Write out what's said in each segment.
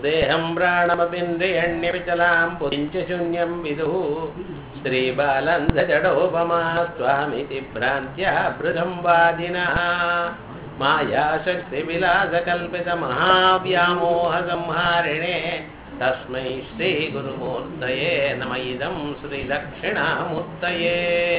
தேகம் பிராணமபிந்திரியண்யபிச்சலாம் புதிஞ்ச சூன்யம் விதுः ஸ்ரீபாலந்தஜடோபமா ஸ்வாமிதி பிராந்தியா பிருதம் வாதினः मायाशक्तिविलासकल्पितमहाव्यामोहसंहारिणे तस्मै श्रीगुरुमूर्तये नम इदं श्रीदक्षिणामूर्तये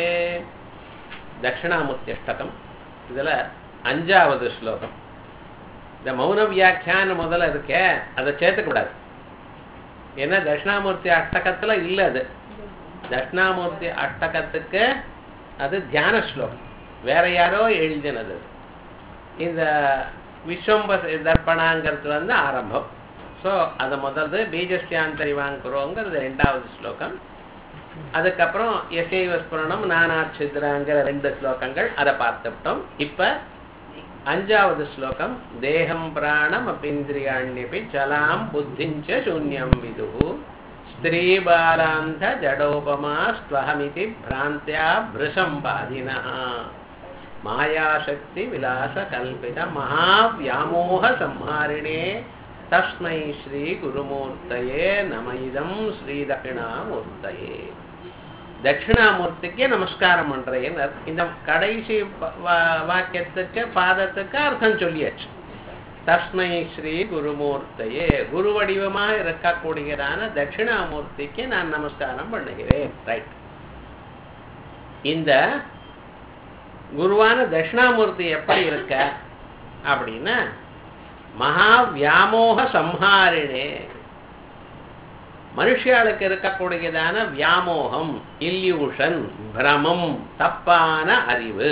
தட்சிணாமூர்த்தியஷ்டகம் இதில் அஞ்சாவது ஸ்லோகம் இந்த மௌன வியாக்கியானம் முதல்ல இருக்க அதை சேர்த்துக்கூடாது ஏன்னா தட்சிணாமூர்த்தி அஷ்டகத்தில் இல்லை அது தட்சிணாமூர்த்தி அஷ்டகத்துக்கு அது தியான ஸ்லோகம் வேற யாரோ எழுதினது அது இந்த விஸ்வம்ப தர்ப்பணாங்கிறது வந்து ஆரம்பம் ஸோ அதை முதல்ல பீஜஸ்யாந்தரிவாங்கிறோங்கிறது ரெண்டாவது ஸ்லோகம் அதுக்கப்புறம் எசைவஸ்புரணம் நானாட்சித்ராங்கிற ரெண்டு ஸ்லோகங்கள் அதை பார்த்துவிட்டோம் இப்போ அஞ்சாவது ஸ்லோகம் தேகம் பிராணம் அப்பிந்திரியாண்யபி ஜலாம் புத்திஞ்ச சூன்யம் விது ஸ்திரீ பாலாந்த ஜடோபமா ஸ்வஹமிதி பிராந்தியா பிருஷம்பாதினா மாயாசக்தி விலாச கல்பித மகாவியாமோக சம்ஹாரிணே தஸ்மை ஸ்ரீ குருமூர்த்தயே நம இதம் ஸ்ரீ தட்சிணாமூர்த்தயே தட்சிணாமூர்த்திக்கு நமஸ்காரம் பண்றேன் இந்த கடைசி வாக்கியத்துக்கு பாதத்துக்கு அர்த்தம் சொல்லியாச்சு தஸ்மை ஸ்ரீ குருமூர்த்தையே குரு வடிவமாக இருக்கக்கூடியதான தட்சிணாமூர்த்திக்கு நான் நமஸ்காரம் பண்ணுகிறேன் ரைட் இந்த குருவான தட்சிணாமூர்த்தி எப்படி இருக்க அப்படின்னா மகா வியாமோக சம்ஹாரிணே மனுஷியாளுக்கு இருக்கக்கூடியதான வியாமோகம் இல்யூஷன் பிரமம் தப்பான அறிவு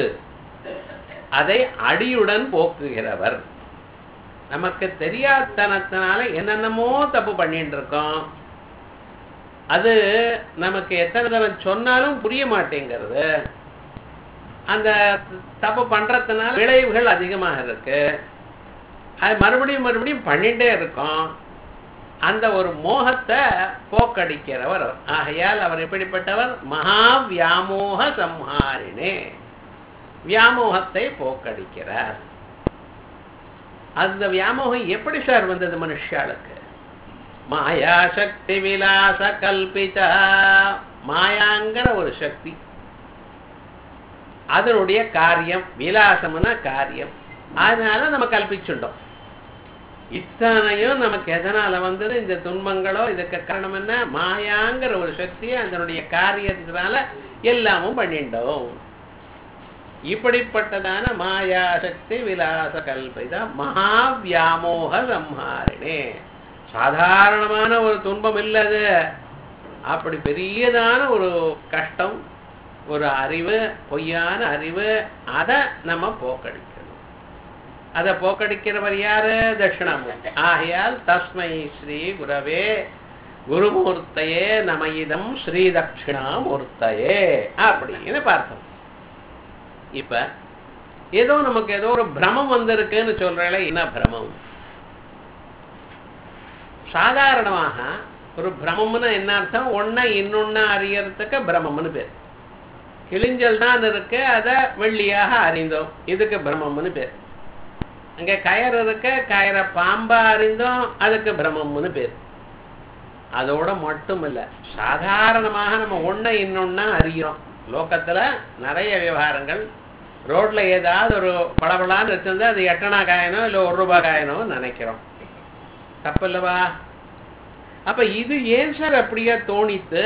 அதை அடியுடன் போக்குகிறவர் நமக்கு தெரியாதனத்தினால என்னென்னமோ தப்பு பண்ணிட்டு இருக்கோம் அது நமக்கு எத்தனை தரம் சொன்னாலும் புரிய மாட்டேங்கிறது அந்த தப்பு பண்றதுனால விளைவுகள் அதிகமாக இருக்கு அது மறுபடியும் மறுபடியும் பண்ணிட்டே இருக்கோம் அந்த ஒரு மோகத்தை போக்கடிக்கிறவர் ஆகையால் அவர் எப்படிப்பட்டவர் மகா வியாமோக சம்ஹாரினே வியாமோகத்தை போக்கடிக்கிறார் அந்த வியாமோகம் எப்படி சார் வந்தது மனுஷாளுக்கு மாயா சக்தி விலாச கல்பிதா மாயாங்கிற ஒரு சக்தி அதனுடைய காரியம் விலாசம்னா காரியம் அதனால நம்ம கல்பிச்சுட்டோம் இத்தனையும் நமக்கு எதனால வந்தது இந்த துன்பங்களோ இதுக்கு காரணம் என்ன மாயாங்கிற ஒரு சக்தியை அதனுடைய காரியத்தினால எல்லாமும் பண்ணிட்டோம் இப்படிப்பட்டதான மாயா சக்தி விலாச கல்பித மகா வியாமோக சம்ஹாரினே சாதாரணமான ஒரு துன்பம் இல்லது அப்படி பெரியதான ஒரு கஷ்டம் ஒரு அறிவு பொய்யான அறிவு அதை நம்ம போக்கடிக்கணும் அதை போக்கடிக்கிறவர் யாரு தட்சிணாமூர்த்தி ஆகையால் தஸ்மை ஸ்ரீ குரவே குருமூர்த்தையே நமயிதம் ஸ்ரீ தட்சிணாமூர்த்தையே அப்படின்னு பார்த்தோம் இப்ப ஏதோ நமக்கு ஏதோ ஒரு பிரமம் வந்திருக்குன்னு சொல்றேன் என்ன பிரமம் சாதாரணமாக ஒரு பிரமம்னு என்ன அர்த்தம் ஒன்ன இன்னொன்னு அறியறதுக்கு பிரமம்னு பேர் கிழிஞ்சல் தான் இருக்கு அதை வெள்ளியாக அறிந்தோம் இதுக்கு பிரம்மம்னு பேர் அங்க கயர் இருக்க கயரை பாம்பா அறிந்தோம் அதுக்கு பிரம்மம்னு பேர் அதோட மட்டும் இல்ல சாதாரணமாக நம்ம ஒன்ன இன்னொன்னா அறிகிறோம் லோக்கத்துல நிறைய விவகாரங்கள் ரோட்ல ஏதாவது ஒரு பளபளான்னு வச்சிருந்தா அது எட்டனா காயனோ இல்ல ஒரு ரூபாய் காயனோ நினைக்கிறோம் தப்பு இல்லவா அப்ப இது ஏன் சார் அப்படியே தோணித்து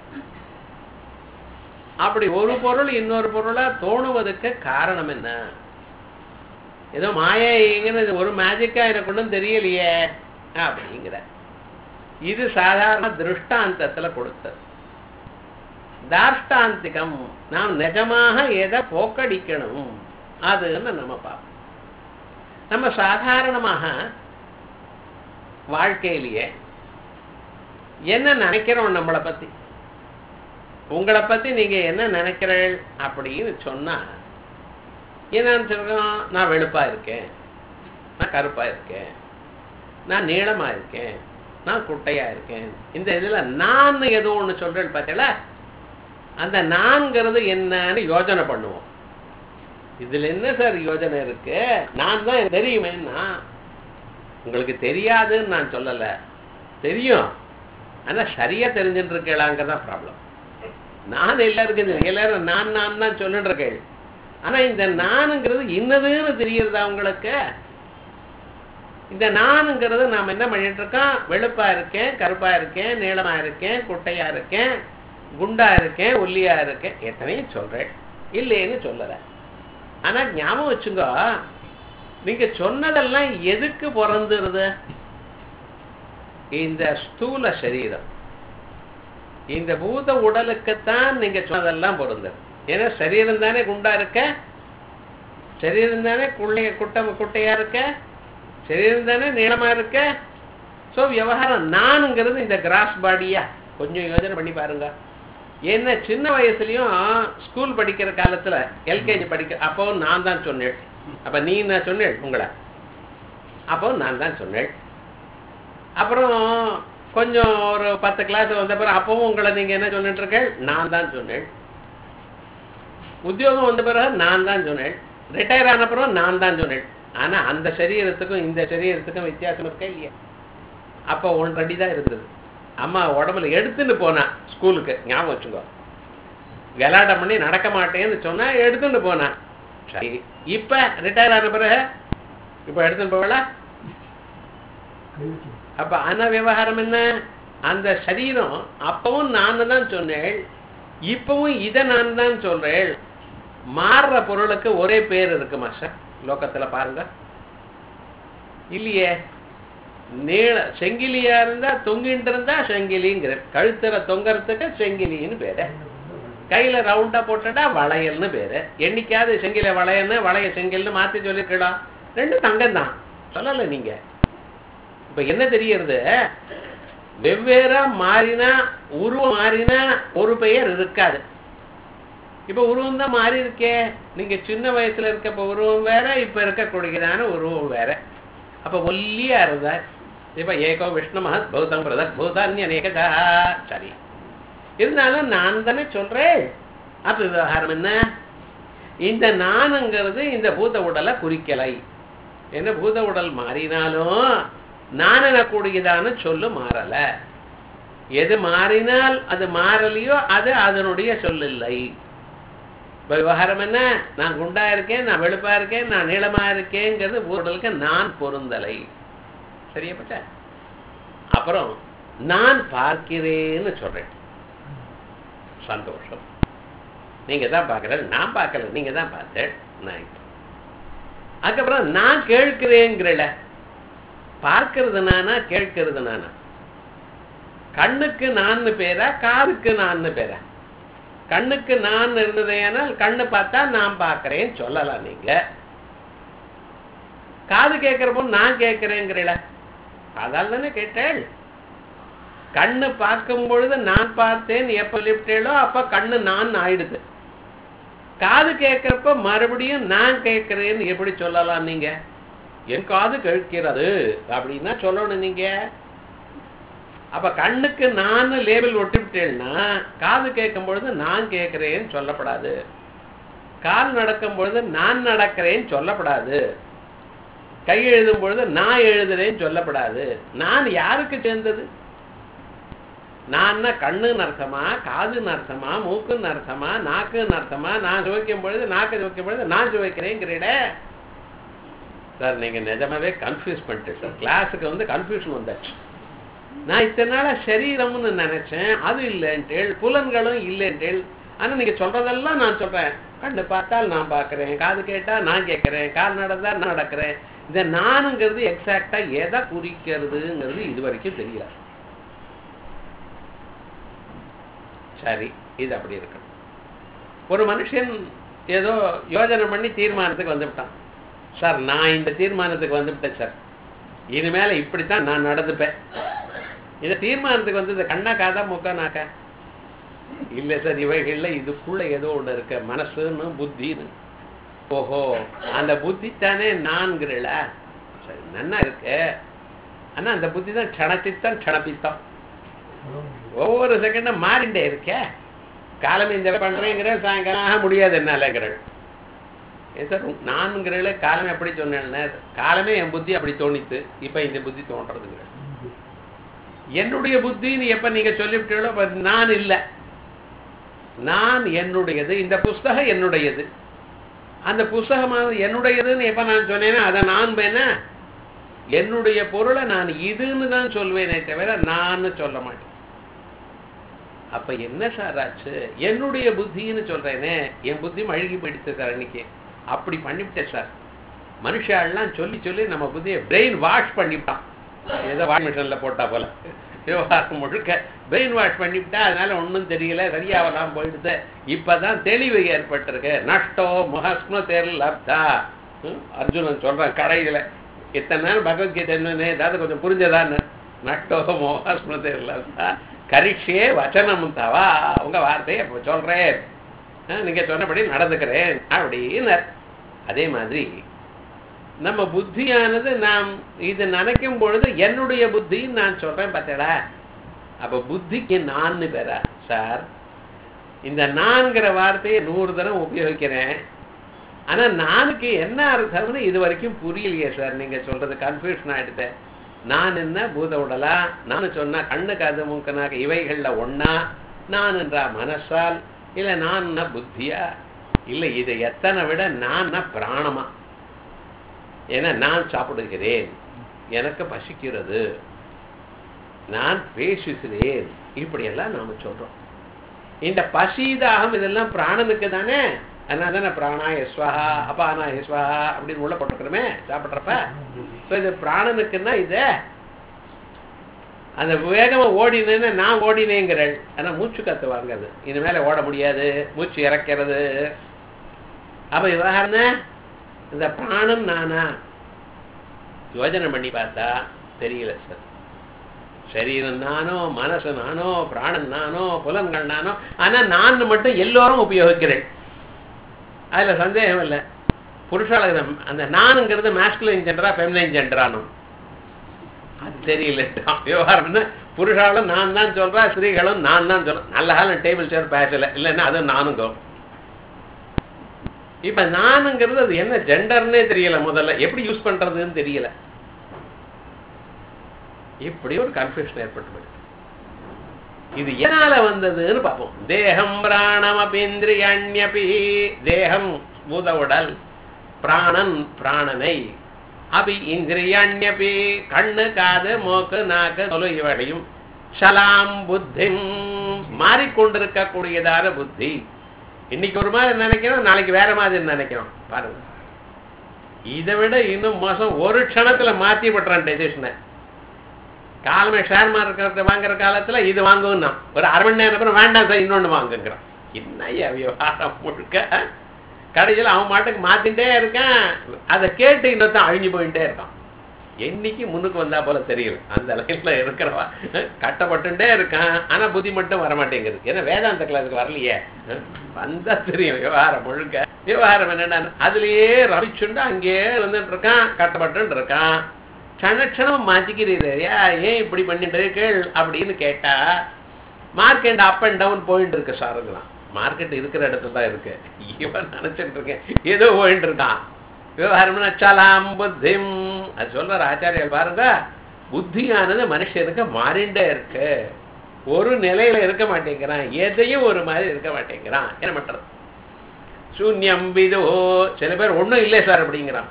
அப்படி ஒரு பொருள் இன்னொரு பொருளா தோணுவதற்கு காரணம் என்ன ஏதோ மாயங்கிறது ஒரு மேஜிக்கா எனக்கு ஒன்றும் தெரியலையே அப்படிங்கிற இது சாதாரண திருஷ்டாந்தத்துல கொடுத்தது தாஷ்டாந்திகம் நாம் நிஜமாக எதை போக்கடிக்கணும் அதுன்னு நம்ம பார்ப்போம் நம்ம சாதாரணமாக வாழ்க்கையிலேயே என்ன நினைக்கிறோம் நம்மளை பத்தி உங்களை பத்தி நீங்க என்ன நினைக்கிறீர்கள் அப்படின்னு சொன்னா என்னன்னு சொல்றோம் நான் வெளுப்பா இருக்கேன் நான் கருப்பா இருக்கேன் நான் நீளமா இருக்கேன் நான் குட்டையா இருக்கேன் இந்த இதுல நான் ஏதோ ஒண்ணு சொல்றேன் பார்த்தல அந்த நான்கிறது என்னன்னு யோஜனை பண்ணுவோம் இதுல என்ன சார் யோஜனை இருக்கு நான் தான் தெரியுமேன்னா உங்களுக்கு தெரியாதுன்னு நான் சொல்லல தெரியும் ஆனா சரியா தெரிஞ்சுட்டு இருக்கலாங்கிறதான் ப்ராப்ளம் நான் எல்லாருக்கும் தெரியும் எல்லாரும் நான் நான் தான் சொல்லிட்டு இருக்கேன் ஆனா இந்த நானுங்கிறது இன்னதுன்னு தெரியறதா உங்களுக்கு இந்த நானுங்கிறது நாம் என்ன பண்ணிட்டு இருக்கோம் வெளுப்பா இருக்கேன் கருப்பா இருக்கேன் நீளமா இருக்கேன் குட்டையா இருக்கேன் குண்டா இருக்கேன் ஒல்லியா இருக்கேன் எத்தனையும் சொல்றேன் இல்லைன்னு சொல்லல ஆனா ஞாபகம் வச்சுங்க நீங்க சொன்னதெல்லாம் எதுக்கு பிறந்துருது இந்த ஸ்தூல சரீரம் இந்த பூத உடலுக்குத்தான் நீங்க சொன்னதெல்லாம் பொருந்தது ஏன்னா சரீரம் தானே குண்டா இருக்க சரீரம் தானே குள்ளைய குட்டை குட்டையா இருக்க சரீரம் தானே நீளமா இருக்க ஸோ விவகாரம் நானுங்கிறது இந்த கிராஸ் பாடியா கொஞ்சம் யோசனை பண்ணி பாருங்க என்ன சின்ன வயசுலயும் ஸ்கூல் படிக்கிற காலத்துல எல்கேஜி படிக்க அப்போ நான் தான் சொன்னேன் அப்ப நீ நான் சொன்னேன் உங்களை அப்போ நான் தான் சொன்னேன் அப்புறம் கொஞ்சம் ஒரு பத்து கிளாஸ் வந்த பிறகு அப்பவும் உங்களை நீங்க என்ன சொல்லிட்டு இருக்கேன் நான் தான் சொன்னேன் உத்தியோகம் வந்த பிறகு நான் தான் சொன்னேன் ரிட்டையர் ஆன பிறகு நான் தான் சொன்னேன் ஆனா அந்த சரீரத்துக்கும் இந்த சரீரத்துக்கும் வித்தியாசம் இருக்கா இல்லையா அப்போ ஒன்றடி தான் இருந்தது அம்மா உடம்புல எடுத்துட்டு போனா ஸ்கூலுக்கு ஞாபகம் வச்சுக்கோ கலாட்டம் பண்ணி நடக்க மாட்டேன்னு சொன்னா எடுத்துட்டு போனா சரி இப்ப ரிட்டையர் ஆன பிறகு இப்ப எடுத்துட்டு போகல அப்ப ஆன விவகாரம் என்ன அந்த சரீரம் அப்பவும் நான் தான் சொன்னேன் இப்பவும் இதை நான் தான் சொல்றேன் மாறுற பொருளுக்கு ஒரே பேர் இருக்குமா சார் லோகத்துல பாருங்க இல்லையே நீள செங்கிலியா இருந்தா தொங்கிட்டு இருந்தா செங்கிலிங்கிற கழுத்துல தொங்கறதுக்கு செங்கிலின்னு பேரு கையில ரவுண்டா போட்டுட்டா வளையல்னு பேரு என்னைக்காவது செங்கில வளையல்னு வளைய செங்கில்னு மாத்தி சொல்லிருக்கலாம் ரெண்டு தங்கம் தான் சொல்லல நீங்க இப்ப என்ன தெரியறது வெவ்வேறா மாறினா உருவம் மாறினா ஒரு பெயர் இருக்காது இப்ப உருவம் தான் மாறி இருக்கே நீங்க சின்ன வயசுல இருக்கப்ப உருவம் வேற இப்ப இருக்கக்கூடியதான உருவம் வேற அப்ப ஒல்லியா இருந்தார் இப்ப ஏகோ விஷ்ணு மகத் பௌதம் பிரதக் பூதான்யநேகதா சரி இருந்தாலும் நான் தானே சொல்றேன் அப்ப விவகாரம் என்ன இந்த நானுங்கிறது இந்த பூத உடலை குறிக்கலை என்ன பூத உடல் மாறினாலும் நான் எனக்கூடியதான சொல்லு மாறல எது மாறினால் அது மாறலையோ அது அதனுடைய சொல்லில்லை இப்ப விவகாரம் என்ன நான் குண்டா இருக்கேன் நான் வெளுப்பா இருக்கேன் நான் நீளமா இருக்கேங்கிறது உடலுக்கு நான் பொருந்தலை சரியாப்பட்ட அப்புறம் நான் பார்க்கிறேன்னு சொல்றேன் சந்தோஷம் நீங்க தான் பார்க்கற நான் பார்க்கல நீங்க தான் பார்த்தேன் நான் இப்ப. அதுக்கப்புறம் நான் கேட்கிறேங்கிறல பார்க்கிறது நானா கேட்கிறது நானா கண்ணுக்கு நான் பேரா காதுக்கு நான் பேரா கண்ணுக்கு நான் இருந்ததேனால் கண்ணு பார்த்தா நான் பார்க்கிறேன் சொல்லலாம் நீங்க காது கேட்கிறப்போ நான் கேட்கிறேங்கிறல அதால் தானே கேட்டேள் கண்ணு பார்க்கும் பொழுது நான் பார்த்தேன் எப்ப லிப்டேளோ அப்ப கண்ணு நான் ஆயிடுது காது கேட்கிறப்ப மறுபடியும் நான் கேட்கிறேன்னு எப்படி சொல்லலாம் நீங்க என் காது கேட்கிறது அப்படின்னா சொல்லணும் நீங்க அப்ப கண்ணுக்கு நான் லேபிள் ஒட்டிவிட்டேன்னா காது கேட்கும் பொழுது நான் கேட்கிறேன்னு சொல்லப்படாது கால் நடக்கும் பொழுது நான் நடக்கிறேன்னு சொல்லப்படாது கை எழுதும் பொழுது நான் எழுதுறேன்னு சொல்லப்படாது நான் யாருக்கு சேர்ந்தது நான் கண்ணுன்னு அர்த்தமா காதுன்னு அர்த்தமா மூக்குன்னு அர்த்தமா நாக்குன்னு அர்த்தமா நான் சுவைக்கும் பொழுது நாக்கு சுவைக்கும் பொழுது நான் சுவைக்கிறேங்கிறீட சார் நீங்க நிஜமாவே கன்ஃபியூஸ் பண்ணிட்டு சார் கிளாஸுக்கு வந்து கன்ஃபியூஷன் வந்தாச்சு நான் இத்தனை நாளா சரீரம்னு நினைச்சேன் அது இல்லைன்ட்டேள் புலன்களும் இல்லைன்ட்டேள் ஆனா நீங்க சொல்றதெல்லாம் நான் சொல்றேன் கண்ணு பார்த்தால் நான் பார்க்கிறேன் காது கேட்டா நான் கேட்கிறேன் கால் நடந்தா நான் நடக்கிறேன் இந்த நானுங்கிறது எக்ஸாக்டா எதை குறிக்கிறதுங்கிறது இது வரைக்கும் தெரியல சரி இது அப்படி இருக்கணும் ஒரு மனுஷன் ஏதோ யோஜனை பண்ணி தீர்மானத்துக்கு வந்துவிட்டான் சார் நான் இந்த தீர்மானத்துக்கு வந்துவிட்டேன் சார் இனிமேல இப்படித்தான் நான் நடந்துப்பேன் இந்த தீர்மானத்துக்கு வந்து இந்த கண்ணா காதா முக்கா நாக்கா இல்ல சார் இவைகள்ல இதுக்குள்ள ஏதோ ஒண்ணு இருக்கு மனசுன்னு புத்தின்னு ஓஹோ அந்த புத்தி தானே நான்கிறல சரி நன்னா இருக்கு ஆனா அந்த புத்தி தான் க்ஷணத்தித்தான் க்ஷணப்பித்தம் ஒவ்வொரு செகண்டும் மாறிண்டே இருக்கே காலமே இந்த வேலை பண்றேங்கிற சாயங்காலம் ஆக முடியாது என்னாலங்கிறள் ஏன் சார் நான்கிறல காலமே எப்படி சொன்னேன் காலமே என் புத்தி அப்படி தோணித்து இப்ப இந்த புத்தி தோன்றதுங்கிற என்னுடைய புத்தின்னு எப்ப நீங்க சொல்லிவிட்டீங்களோ அப்ப நான் இல்லை நான் என்னுடையது இந்த புஸ்தகம் என்னுடையது அந்த புஸ்தகமானது என்னுடையதுன்னு எப்ப நான் சொன்னேன்னா அதை நான் என்ன என்னுடைய பொருளை நான் இதுன்னு தான் சொல்வேனே தவிர நான் சொல்ல மாட்டேன் அப்ப என்ன சார் ஆச்சு என்னுடைய புத்தின்னு சொல்றேனே என் புத்தி மழுகி போயிடுச்சு சார் அன்னைக்கு அப்படி பண்ணிவிட்டேன் சார் மனுஷாலாம் சொல்லி சொல்லி நம்ம புத்தியை பிரெயின் வாஷ் பண்ணிவிட்டான் ஏதோ வாஷ் மிஷினில் போட்டா போல விவகாரம் முழுக்க பிரெயின் வாஷ் பண்ணிவிட்டா அதனால ஒன்றும் தெரியல சரியாவலாம் போயிடுது இப்பதான் தெளிவு ஏற்பட்டிருக்கு நஷ்டோ முகஸ்மிருதேர் லப்தா ம், அர்ஜுனன் சொல்றான் கடையில இத்தனை நாள் பகவத்கீதை என்னன்னு ஏதாவது கொஞ்சம் புரிஞ்சதான்னு நஷ்டோ முகஸ்மிருதேர் லப்தா கரிஷ்யே வச்சனம் தவா உங்க வார்த்தையை இப்ப சொல்றேன் ஆ, நீங்க சொன்னபடி நடந்துக்கிறேன் அப்படின்னு அதே மாதிரி நம்ம புத்தியானது நாம் இது நினைக்கும் பொழுது என்னுடைய புத்தின்னு நான் சொல்றேன் பார்த்தடா அப்ப புத்திக்கு நான்னு பேரா சார் இந்த நான்கிற வார்த்தையை நூறு தரம் உபயோகிக்கிறேன் ஆனா நானுக்கு என்ன அர்த்தம்னு இது வரைக்கும் புரியலையே சார் நீங்க சொல்றது கன்ஃபியூஷன் ஆயிடுது நான் என்ன பூத உடலா நான் சொன்னா கண்ணு காது மூக்கனாக இவைகள்ல ஒண்ணா நான் என்றா மனசால் இல்ல நான் புத்தியா இல்ல இது எத்தனை விட நான் பிராணமா ஏன்னா நான் சாப்பிடுகிறேன் எனக்கு பசிக்கிறது நான் பேசுகிறேன் இப்படியெல்லாம் நாம சொல்றோம் இந்த பசி தாகம் இதெல்லாம் பிராணனுக்கு தானே அதனால தானே பிராணா யஸ்வஹா அபானா யஸ்வஹா அப்படின்னு உள்ள போட்டுக்கிறோமே சாப்பிட்றப்ப ஸோ இது பிராணனுக்குன்னா இது அந்த வேகமா ஓடினேன்னு நான் ஓடினேங்கிறேன் ஆனா மூச்சு காத்து வாங்குறது இனிமேல ஓட முடியாது மூச்சு இறக்கிறது அப்ப விவகாரம் இந்த பிராணம் நானா யோஜனை பண்ணி பார்த்தா தெரியல சார் சரீரம் நானோ மனசு நானோ பிராணன் நானோ புலன்கள் நானோ ஆனா நான் மட்டும் எல்லோரும் உபயோகிக்கிறேன் அதுல சந்தேகம் இல்லை புருஷால அந்த நானுங்கிறது மேஸ்குலைன் ஜெண்டரா ஃபெமினைன் ஜெண்டரானோ அது தெரியல விவகாரம் என்ன புருஷாலும் நான் தான் சொல்றா ஸ்திரீகளும் நான் தான் சொல்றேன் நல்ல காலம் டேபிள் சேர் பேசல இல்லைன்னா அது நானுங்க இப்ப நானுங்கிறது அது என்ன ஜெண்டர்னே தெரியல முதல்ல எப்படி யூஸ் பண்றதுன்னு தெரியல இப்படி ஒரு கன்ஃபியூஷன் ஏற்பட்டு போயிடுது இது எதனால வந்ததுன்னு பார்ப்போம் தேகம் பிராணம் அபிந்திரியண்யபி தேகம் பூத உடல் பிராணன் பிராணனை அபி இந்திரியண்யபி கண்ணு காது மூக்கு நாக்கு தொழு இவடையும் ஷலாம் புத்திம் மாறிக்கொண்டிருக்கக்கூடியதான புத்தி இன்னைக்கு ஒரு மாதிரி நினைக்கிறோம் நாளைக்கு வேற மாதிரி நினைக்கிறோம் பாருங்க இதை விட இன்னும் மோசம் ஒரு க்ஷணத்துல மாத்தி விட்டுறான் டெசிஷனை காலமே ஷேர் மார்க்கெட் வாங்குற காலத்துல இது வாங்குவோம் ஒரு அரை மணி நேரம் அப்புறம் வேண்டாம் சார் இன்னொன்னு வாங்குங்கிறான் என்ன விவகாரம் முழுக்க கடைசியில் அவன் மாட்டுக்கு மாத்திட்டே இருக்கான் அதை கேட்டு இன்னொருத்தன் அழிஞ்சு போயிட்டே இருக்கான் என்னைக்கு முன்னுக்கு வந்தா போல தெரியல அந்த லைன்ல இருக்கிறவா கட்டப்பட்டுட்டே இருக்கான் ஆனா புத்தி மட்டும் வர மாட்டேங்குது ஏன்னா வேதாந்த கிளாஸுக்கு வரலையே வந்தா தெரியும் விவகாரம் முழுக்க விவகாரம் என்னன்னா அதுலயே ரவிச்சுண்டு அங்கேயே வந்துட்டு இருக்கான் கட்டப்பட்டு இருக்கான் க்ஷணக்ஷணம் மாத்திக்கிறீரையா ஏன் இப்படி பண்ணிட்டு இருக்கீள் அப்படின்னு கேட்டா மார்க்கெட் அப் அண்ட் டவுன் போயிட்டு இருக்கு சாருங்களாம் மார்க்கெட் இருக்கிற இடத்துல தான் இருக்கு இவன் நினைச்சிட்டு இருக்கேன் ஏதோ போயிட்டு இருக்கான் விவகாரம்னா சலாம் புத்திம் அது சொல்ற ஆச்சாரியர் பாருங்க புத்தியானது மனுஷனுக்கு மாறிண்டே இருக்கு ஒரு நிலையில இருக்க மாட்டேங்கிறான் எதையும் ஒரு மாதிரி இருக்க மாட்டேங்கிறான் என்ன பண்றது சூன்யம் விதோ சில பேர் ஒண்ணும் இல்லை சார் அப்படிங்கிறான்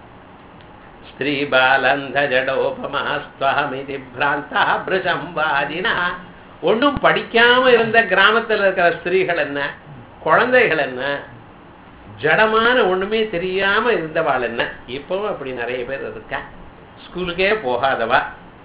ஸ்திரீ பாலந்த ஜடோபமாஸ்துவமிதி பிராந்தா பிரசம்பாதினா ஒன்றும் படிக்காம இருந்த கிராமத்துல இருக்கிற ஸ்திரீகள் என்ன குழந்தைகள் என்ன ஜடமான ஒண்ணுமே தெரியாம இருந்தவாள் என்ன இப்பவும் அப்படி நிறைய பேர் இருக்கா ஸ்கூலுக்கே போகாதவா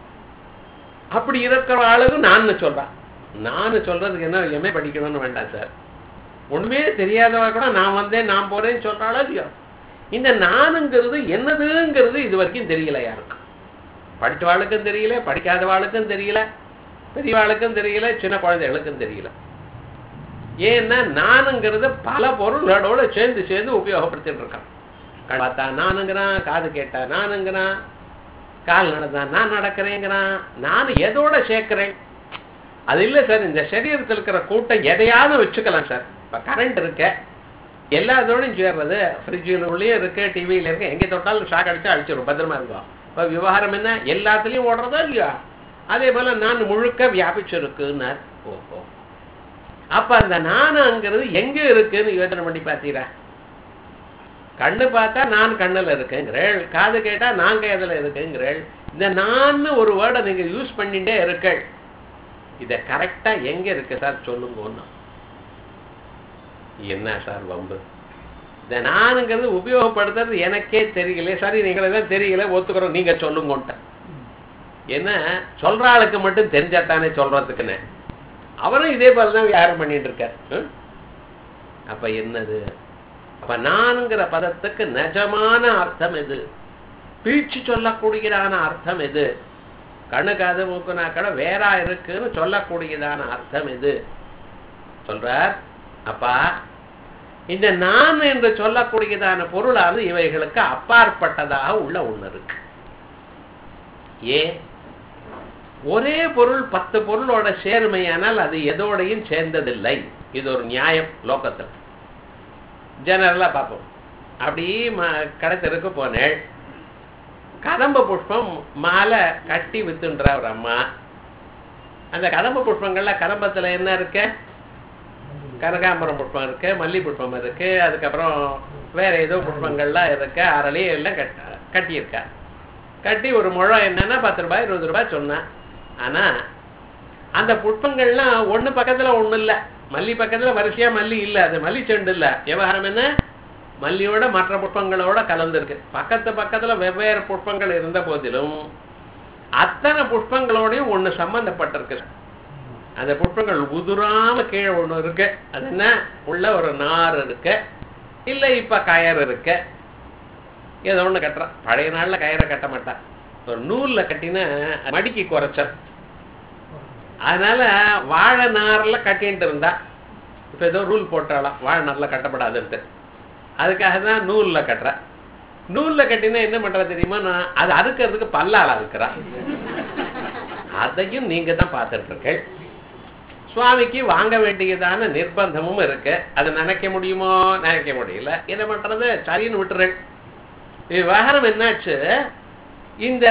அப்படி இருக்கிற ஆளுக்கு நான் சொல்றான் நான் சொல்றதுக்கு என்ன எம்ஏ படிக்கணும்னு வேண்டாம் சார் ஒண்ணுமே தெரியாதவா கூட நான் வந்தேன் நான் போறேன்னு சொல்றாளோ இல்லையோ இந்த நானுங்கிறது என்னதுங்கிறது இது வரைக்கும் தெரியல யாருக்கும் படித்தவாளுக்கும் தெரியல படிக்காதவாளுக்கும் தெரியல பெரியவாளுக்கும் தெரியல சின்ன குழந்தைகளுக்கும் தெரியல ஏன்னா நானுங்கிறது பல பொருள்களோட சேர்ந்து சேர்ந்து உபயோகப்படுத்திட்டு இருக்கான் கண் பார்த்தா நானுங்கிறான் காது கேட்டா நானுங்கிறான் கால் நடந்தா நான் நடக்கிறேங்கிறான் நான் எதோட சேர்க்கிறேன் அது இல்லை சார் இந்த சரீரத்தில் இருக்கிற கூட்டம் எதையாவது வச்சுக்கலாம் சார் இப்போ கரண்ட் இருக்க எல்லாத்தோடையும் சேர்றது ஃப்ரிட்ஜில் உள்ளேயும் இருக்கு டிவியில் இருக்கு எங்கே தொட்டாலும் ஷாக் அடிச்சா அடிச்சிடும் பத்திரமா இருக்கும் இப்போ விவகாரம் என்ன எல்லாத்துலேயும் ஓடுறதா இல்லையா அதே போல நான் முழுக்க வியாபிச்சிருக்குன்னார் ஓஹோ அப்ப அந்த நானுங்கிறது எங்க இருக்குன்னு யோசனை பண்ணி பார்த்தீரா கண்ணு பார்த்தா நான் கண்ணுல இருக்குங்கிறேள் காது கேட்டா நான் காதுல இருக்குங்கிறேள் இந்த நான் ஒரு வேர்டை நீங்க யூஸ் பண்ணிட்டே இருக்கள் இத கரெக்டா எங்க இருக்கு சார் சொல்லுங்க என்ன சார் வம்பு இந்த நானுங்கிறது உபயோகப்படுத்துறது எனக்கே தெரியல சரி நீங்களே தான் தெரியல ஒத்துக்கிறோம் நீங்க சொல்லுங்கன்ட்ட என்ன சொல்ற ஆளுக்கு மட்டும் தெரிஞ்சாத்தானே சொல்றதுக்குன்னு அவரும் இதே போல தான் வியாபாரம் பண்ணிட்டு இருக்கார் ம்? அப்ப என்னது அப்ப நான்கிற பதத்துக்கு நிஜமான அர்த்தம் எது பீச்சு சொல்லக்கூடியதான அர்த்தம் எது கண்ணு காது மூக்குனா கூட வேறா இருக்குன்னு சொல்லக்கூடியதான அர்த்தம் எது சொல்றார் அப்பா இந்த நான் என்று சொல்லக்கூடியதான பொருளானது இவைகளுக்கு அப்பாற்பட்டதாக உள்ள ஒண்ணு இருக்கு ஏன் ஒரே பொருள் பத்து பொருளோட சேர்மையானால் அது எதோடையும் சேர்ந்ததில்லை இது ஒரு நியாயம் லோகத்தில் ஜெனரலா பார்ப்போம் அப்படி கடத்தருக்கு போனேள் கதம்ப புஷ்பம் மாலை கட்டி வித்துன்ற ஒரு அம்மா அந்த கதம்ப புஷ்பங்கள்ல கதம்பத்துல என்ன இருக்கு கனகாம்பரம் புஷ்பம் இருக்கு மல்லி புஷ்பம் இருக்கு அதுக்கப்புறம் வேற ஏதோ புஷ்பங்கள்லாம் இருக்கு அரளி எல்லாம் கட்ட கட்டியிருக்கா கட்டி ஒரு முழம் என்னன்னா பத்து ரூபாய் இருபது ரூபாய் சொன்னேன் ஆனா அந்த புஷ்பங்கள்லாம் ஒண்ணு பக்கத்துல ஒண்ணு இல்ல மல்லி பக்கத்துல வரிசையா மல்லி இல்ல அது மல்லி செண்டு இல்ல விவகாரம் என்ன மல்லியோட மற்ற புஷ்பங்களோட கலந்துருக்கு பக்கத்து பக்கத்துல வெவ்வேறு புஷ்பங்கள் இருந்த போதிலும் அத்தனை புஷ்பங்களோடையும் ஒண்ணு சம்பந்தப்பட்டிருக்கு அந்த புஷ்பங்கள் உதுராம கீழே ஒண்ணு இருக்கு அது என்ன உள்ள ஒரு நார் இருக்கு இல்ல இப்ப கயர் இருக்கு ஏதோ ஒண்ணு கட்டுறான் பழைய நாள்ல கயிறை கட்ட மாட்டான் ஒரு நூல்ல கட்டின மடிக்கு குறைச்சல் அதனால வாழை நார்ல கட்டின்ட்டு இருந்தா இப்ப ஏதோ ரூல் போட்டாலாம் வாழை நார்ல கட்டப்படாதுன்ட்டு அதுக்காக தான் நூல்ல கட்டுற நூல்ல கட்டினா என்ன பண்ற தெரியுமா நான் அது அறுக்கிறதுக்கு பல்லால அறுக்கிறா அதையும் நீங்க தான் பார்த்துட்டு இருக்கேன் சுவாமிக்கு வாங்க வேண்டியதான நிர்பந்தமும் இருக்கு அதை நினைக்க முடியுமோ நினைக்க முடியல என்ன பண்றது சரின்னு விட்டுறேன் விவகாரம் என்னாச்சு இந்த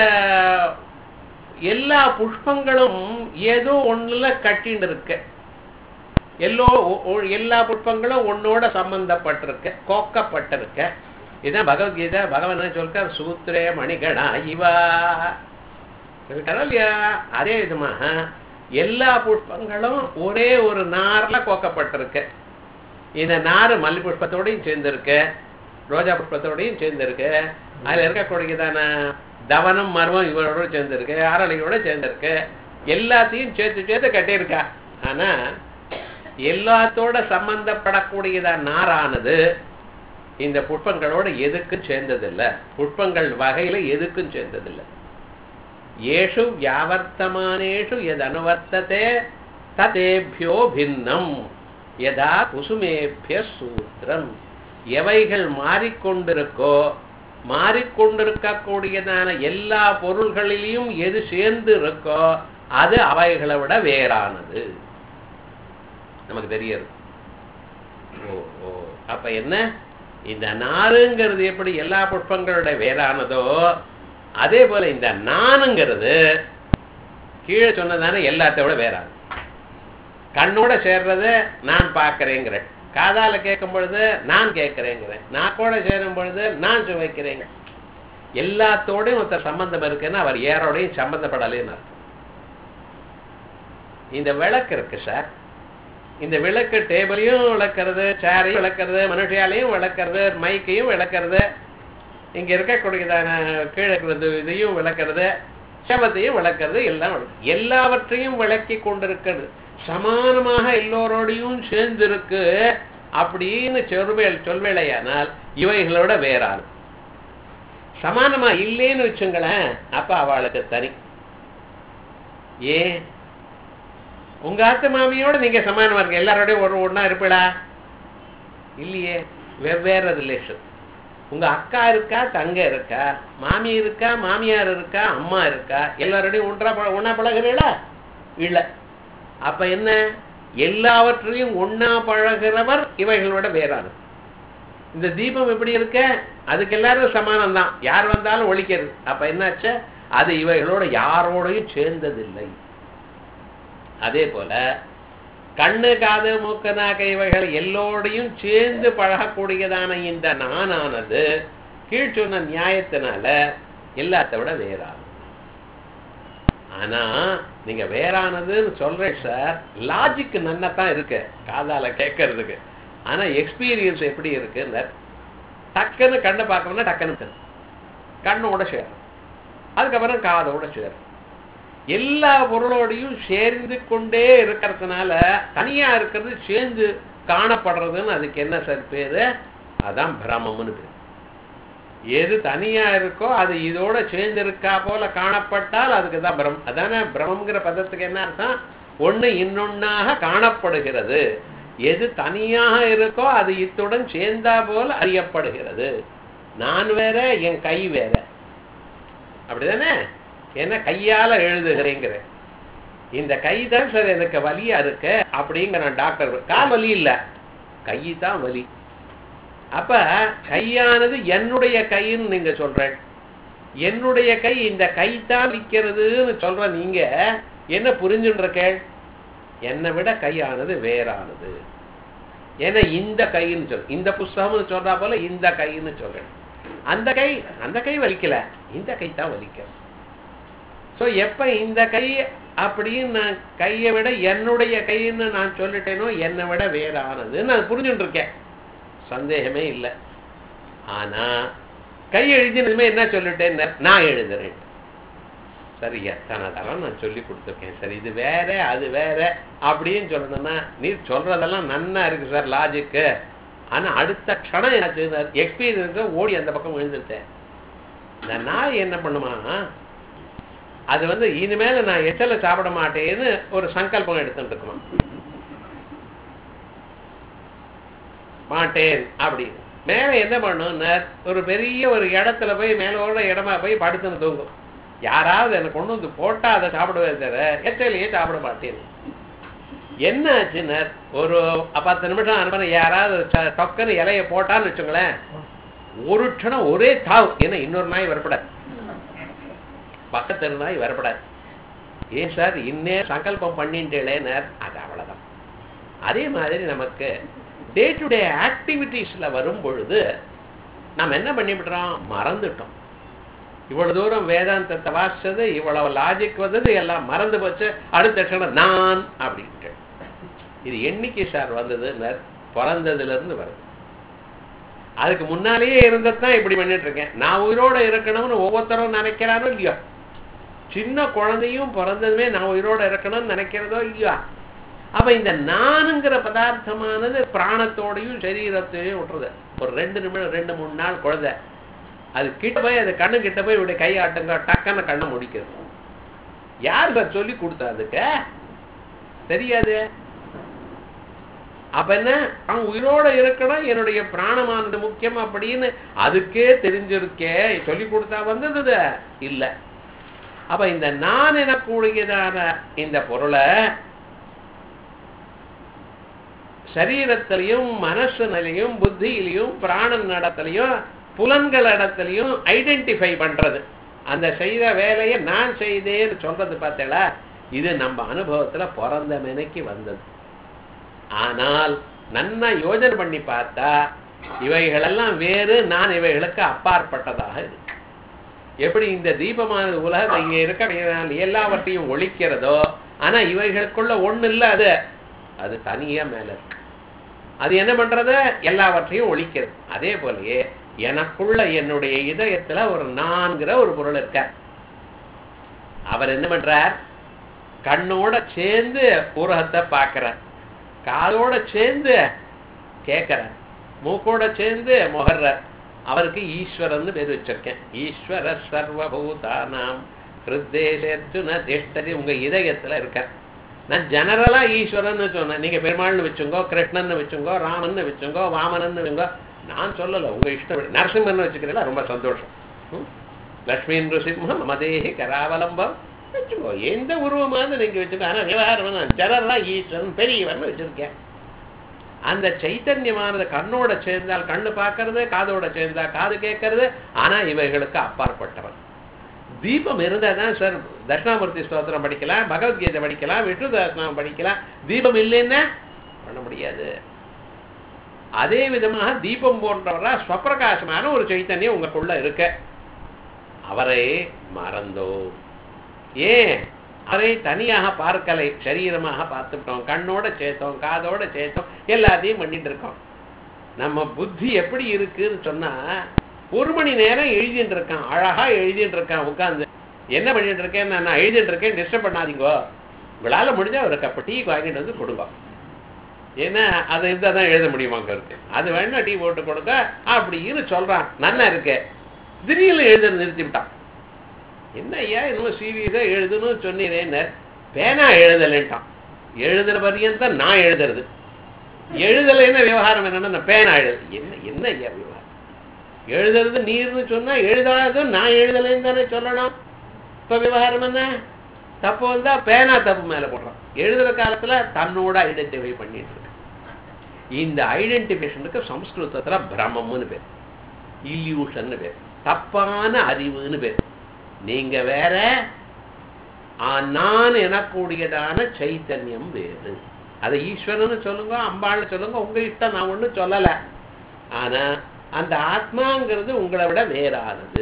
எல்லா புஷ்பங்களும் ஏதோ ஒண்ணுல கட்டின்னு இருக்கு எல்லோ எல்லா புஷ்பங்களும் ஒன்னோட சம்பந்தப்பட்டிருக்கு கோக்கப்பட்டிருக்கு இதுதான் பகவத்கீதை பகவான் சொல்றார் சூத்திரே மணிகணா இவா இல்லையா அதே விதமாக எல்லா புஷ்பங்களும் ஒரே ஒரு நார்ல கோக்கப்பட்டிருக்கு இந்த நார் மல்லி புஷ்பத்தோடையும் சேர்ந்திருக்கு ரோஜா புஷ்பத்தோடையும் சேர்ந்திருக்கு அதுல இருக்கக்கூடியதான தவனம் மர்மம் இவரோட சேர்ந்திருக்கு அரளியோட சேர்ந்திருக்கு எல்லாத்தையும் சேர்த்து சேர்த்து கட்டியிருக்கா ஆனா எல்லாத்தோட சம்பந்தப்படக்கூடியதான நாரானது இந்த புஷ்பங்களோட எதுக்கும் சேர்ந்ததில்லை புஷ்பங்கள் வகையில எதுக்கும் சேர்ந்ததில்லை ஏஷு வியாவர்த்தமானேஷு எது அனுவர்த்ததே ததேபியோ பின்னம் யதா குசுமேபிய சூத்திரம் எவைகள் மாறிக்கொண்டிருக்கோ மாறிக்கொண்டிருக்கக்கூடியதான எல்லா பொருள்களிலையும் எது சேர்ந்து இருக்கோ அது அவைகளை விட வேறானது நமக்கு தெரியாது ஓ ஓ அப்ப என்ன இந்த நாருங்கிறது எப்படி எல்லா புஷ்பங்களோட வேறானதோ அதே போல இந்த நானுங்கிறது கீழே சொன்னதானே எல்லாத்த விட வேறாது கண்ணோட சேர்றத நான் பார்க்கிறேங்கிறேன் காதால கேட்கும் பொழுது நான் கேட்கிறேங்கிறேன் நாக்கோட சேரும் பொழுது நான் சுவைக்கிறேங்க எல்லாத்தோடையும் ஒருத்தர் சம்பந்தம் இருக்குன்னா அவர் யாரோடையும் சம்பந்தப்படலைன்னு அர்த்தம் இந்த விளக்கு இருக்கு சார் இந்த விளக்கு டேபிளையும் விளக்குறது சேரையும் விளக்குறது மனுஷியாலையும் விளக்குறது மைக்கையும் விளக்குறது இங்க இருக்கக்கூடியதான கீழே இருக்கிறது இதையும் விளக்குறது சபத்தையும் விளக்குறது எல்லாம் எல்லாவற்றையும் விளக்கி கொண்டிருக்கிறது சமானமாக எல்லோரோடையும் சேர்ந்திருக்கு அப்படின்னு சொல்வேல் சொல்வேளையானால் இவைகளோட வேறாது சமானமா இல்லேன்னு வச்சுங்களேன் அப்ப அவளுக்கு தனி ஏன் உங்க ஆத்து மாமியோட நீங்க சமானமா இருக்க எல்லாரோடையும் ஒரு ஒண்ணா இருப்பீடா இல்லையே வெவ்வேறு ரிலேஷன் உங்க அக்கா இருக்கா தங்க இருக்கா மாமி இருக்கா மாமியார் இருக்கா அம்மா இருக்கா எல்லாரோடையும் ஒன்றா ஒன்னா பழகிறீங்களா இல்ல அப்ப என்ன எல்லாவற்றையும் ஒன்னா பழகிறவர் இவைகளோட வேறாது இந்த தீபம் எப்படி இருக்க அதுக்கு எல்லாரும் சமானம் தான் யார் வந்தாலும் ஒழிக்கிறது அப்ப என்னாச்சு அது இவைகளோட யாரோடையும் சேர்ந்ததில்லை அதே போல கண்ணு காது மூக்கு நாக்கு இவைகள் எல்லோடையும் சேர்ந்து பழகக்கூடியதான இந்த நானானது கீழ் சொன்ன நியாயத்தினால எல்லாத்த விட வேறானது ஆனா நீங்க வேறானதுன்னு சொல்றேன் சார் லாஜிக் நன்னத்தான் இருக்கு காதால கேட்கறதுக்கு ஆனா எக்ஸ்பீரியன்ஸ் எப்படி இருக்குன்னு டக்குன்னு கண்ணை பார்க்கணும்னா டக்குன்னு தெரியும். கண்ணோட சேரும் அதுக்கப்புறம் காதோட சேரும் எல்லா பொருளோடையும் சேர்ந்து கொண்டே இருக்கிறதுனால தனியா இருக்கிறது சேர்ந்து காணப்படுறதுன்னு அதுக்கு என்ன சார் பேரு அதான் பிரமம்னு பேரு எது தனியா இருக்கோ அது இதோட சேர்ந்து இருக்கா போல காணப்பட்டால் அதுக்கு தான் பிரம் அதானே பிரமங்கிற பதத்துக்கு என்ன அர்த்தம் ஒண்ணு இன்னொன்னாக காணப்படுகிறது எது தனியாக இருக்கோ அது இத்துடன் சேர்ந்தா போல அறியப்படுகிறது நான் வேற என் கை வேற அப்படிதானே என்ன கையால எழுதுகிறேங்கிற இந்த கை தான் சார் எனக்கு வலியா இருக்கு அப்படிங்கிற டாக்டர் கால் வலி இல்ல கை தான் வலி அப்ப கையானது என்னுடைய கைன்னு நீங்க சொல்றேன் என்னுடைய கை இந்த கை தான் விற்கிறதுன்னு சொல்ற நீங்க என்ன புரிஞ்சுருக்க என்னை விட கையானது வேறானது ஏன்னா இந்த கைன்னு சொல் இந்த புஸ்தகம்னு சொல்றா போல இந்த கைன்னு சொல்றேன் அந்த கை அந்த கை வலிக்கல இந்த கை தான் வலிக்கும் சோ எப்ப இந்த கை அப்படின்னு நான் கையை விட என்னுடைய கைன்னு நான் சொல்லிட்டேனோ என்னை விட வேறானது நான் புரிஞ்சுட்டு இருக்கேன் சந்தேகமே இல்லை ஆனா கை எழுதினதுமே என்ன சொல்லிட்டேன் நான் எழுதுறேன் சரி எத்தனை தரம் நான் சொல்லி கொடுத்துருக்கேன் சரி இது வேற அது வேற அப்படின்னு சொல்லணும்னா நீ சொல்றதெல்லாம் நன்னா இருக்கு சார் லாஜிக்கு ஆனா அடுத்த க்ஷணம் என்னாச்சு எக்ஸ்பீரியன்ஸ் ஓடி அந்த பக்கம் விழுந்துட்டேன் இந்த நாய் என்ன பண்ணுமா அது வந்து இனிமேல நான் எச்சல சாப்பிட மாட்டேன்னு ஒரு சங்கல்பம் எடுத்துட்டு இருக்குமா மாட்டேன் அப்படின்னு மேல என்ன பண்ணும்னா ஒரு பெரிய ஒரு இடத்துல போய் மேலோட இடமா போய் படுத்துன்னு தூங்கும் யாராவது எனக்கு கொண்டு வந்து போட்டா அதை சாப்பிடுவே தவிர எச்சலையே சாப்பிட மாட்டேன் என்ன ஆச்சுன்னா ஒரு பத்து நிமிஷம் அனுப்ப யாராவது ச- டொக்குன்னு இலைய போட்டான்னு வச்சுங்களேன் ஒரு க்ஷணம் ஒரே தாவு ஏன்னா இன்னொரு நாய் வரப்படாது பக்கத்து நாய் வரப்படாது ஏன் சார் இன்னே சங்கல்பம் பண்ணிட்டேனேனர் அது அவ்வளவுதான் அதே மாதிரி நமக்கு டே டு டே ஆக்டிவிட்டீஸ்ல வரும் பொழுது நாம் என்ன பண்ணிவிடுறோம் மறந்துட்டோம் இவ்வளவு தூரம் வேதாந்தத்தை வாசிச்சது இவ்வளவு லாஜிக் வந்தது எல்லாம் மறந்து போச்சு அடுத்த க்ஷணம் நான் அப்படின்ட்டு இது என்னைக்கு சார் வந்ததுன்னு பிறந்ததுல இருந்து வருது அதுக்கு முன்னாலேயே இருந்தது தான் இப்படி பண்ணிட்டு இருக்கேன் நான் உயிரோட இருக்கணும்னு ஒவ்வொருத்தரும் நினைக்கிறானோ இல்லையோ சின்ன குழந்தையும் பிறந்ததுமே நான் உயிரோட இருக்கணும்னு நினைக்கிறதோ இல்லையா அப்ப இந்த நானுங்கிற பதார்த்தமானது பிராணத்தோடையும் சரீரத்தையும் விட்டுறது ஒரு ரெண்டு நிமிடம் ரெண்டு மூணு நாள் குழந்தை அது கிட்ட போய் அது கண்ணு கிட்ட போய் இப்படி கை ஆட்டுங்க டக்குன்னு கண்ணை முடிக்கிறது யார் சார் சொல்லி கொடுத்தா அதுக்கு தெரியாது அப்ப என்ன அவன் உயிரோட இருக்கணும் என்னுடைய பிராணமானது முக்கியம் அப்படின்னு அதுக்கே தெரிஞ்சிருக்கே சொல்லி கொடுத்தா வந்தது இல்ல அப்ப இந்த நான் எனக்கூடியதான இந்த பொருளை சரீரத்திலையும் மனசு நிலையும் புத்தியிலையும் பிராணன் நடத்திலையும் புலன்கள் இடத்துலையும் ஐடென்டிஃபை பண்றது அந்த செய்த வேலையை நான் செய்தேன்னு சொல்றது பார்த்தேளா இது நம்ம அனுபவத்துல பிறந்த மெனைக்கு வந்தது ஆனால் நன்னா யோஜனை பண்ணி பார்த்தா இவைகளெல்லாம் வேறு நான் இவைகளுக்கு அப்பாற்பட்டதாக இருக்கு எப்படி இந்த தீபமானது உலகம் இங்க இருக்க எல்லாவற்றையும் ஒழிக்கிறதோ ஆனா இவைகளுக்குள்ள ஒண்ணு இல்ல அது அது தனியா மேல இருக்கு அது என்ன பண்றது எல்லாவற்றையும் ஒழிக்கிறது அதே போலயே எனக்குள்ள என்னுடைய இதயத்துல ஒரு நான்கிற ஒரு பொருள் இருக்க அவர் என்ன பண்றார் கண்ணோட சேர்ந்து உலகத்தை பார்க்கிறார் காதோட சேர்ந்து கேட்கிறார் மூக்கோட சேர்ந்து முகர்றார் அவருக்கு ஈஸ்வரன் பேர் வச்சிருக்கேன் ஈஸ்வர சர்வபூதானாம் ஹிருத்தேசர்ஜுன திஷ்டதி உங்க இதயத்துல இருக்கார் நான் ஜெனரலா ஈஸ்வரன் சொன்னேன் நீங்க பெருமாள்னு வச்சுங்கோ கிருஷ்ணன் வச்சுங்கோ ராமன் வச்சுங்கோ வாமனன் வச்சுங்கோ நான் சொல்லல உங்க இஷ்டம் நரசிம்மன் வச்சுக்கிறீங்களா ரொம்ப சந்தோஷம் ம்? லக்ஷ்மி நிருசிம்மம் மதேஹி கராவலம்பம் வச்சுக்கோ எந்த உருவமாவது நீங்க வச்சுக்கோ ஆனா விவகாரம் நான் ஜெனரலா ஈஸ்வரன் பெரியவன் வச்சிருக்கேன் அந்த சைத்தன்யமானது கண்ணோட சேர்ந்தால் கண்ணு பார்க்கறது காதோட சேர்ந்தா காது கேட்கறது ஆனா இவைகளுக்கு அப்பாற்பட்டவன் தீபம் இருந்தா தான் சார் தட்சிணாமூர்த்தி ஸ்தோத்திரம் படிக்கலாம் பகவத்கீதை படிக்கலாம் விஷ்ணு தாசனம் படிக்கலாம் தீபம் இல்லைன்னா பண்ண முடியாது அதே விதமாக தீபம் போன்றவரா ஸ்வப்பிரகாசமான ஒரு சைத்தன்யம் உங்களுக்குள்ள இருக்க அவரை மறந்தோ ஏன் அவரை தனியாக பார்க்கலை சரீரமாக பார்த்துட்டோம் கண்ணோட சேர்த்தோம் காதோட சேர்த்தோம் எல்லாத்தையும் பண்ணிட்டு இருக்கோம் நம்ம புத்தி எப்படி இருக்குன்னு சொன்னா ஒரு மணி நேரம் எழுதிட்டு இருக்கான் அழகா எழுதிட்டு இருக்கான் உட்காந்து என்ன பண்ணிட்டு இருக்கேன் நான் நான் எழுதிட்டு இருக்கேன் டிஸ்டர்ப் பண்ணாதீங்கோ உங்களால முடிஞ்சா ஒரு கப் டீ வாங்கிட்டு வந்து கொடுங்க ஏன்னா அதை இருந்தால் தான் எழுத முடியுமாங்க இருக்கு அது வேணா டீ போட்டு கொடுக்க அப்படின்னு சொல்றான் நல்லா இருக்கு திடீர்னு எழுத நிறுத்தி விட்டான் என்ன ஐயா இன்னும் சீரியஸாக எழுதணும்னு சொன்னீரேன்னு பேனா எழுதலைன்ட்டான் எழுதுற பரியந்தான் நான் எழுதுறது எழுதலைன்னா விவகாரம் என்னன்னா நான் பேனா எழுது என்ன என்ன ஐயா விவகாரம் எழுதுறது நீர்னு சொன்னா எழுதாததும் நான் எழுதலைன்னு தானே சொல்லணும் இப்போ விவகாரம் என்ன தப்பு வந்தா பேனா தப்பு மேல போடுறான் எழுதுற காலத்துல தன்னோட ஐடென்டிஃபை பண்ணிட்டு இருக்கு இந்த ஐடென்டிஃபிகேஷனுக்கு சம்ஸ்கிருதத்துல பிரமம்னு பேர் இல்யூஷன் பேர் தப்பான அறிவுன்னு பேர் நீங்க வேற ஆ, நான் எனக்கூடியதான சைத்தன்யம் வேறு அதை ஈஸ்வரன் சொல்லுங்க அம்பாள்னு சொல்லுங்க உங்க இஷ்டம் நான் ஒண்ணும் சொல்லல ஆனா அந்த ஆத்மாங்கிறது உங்களை விட வேறானது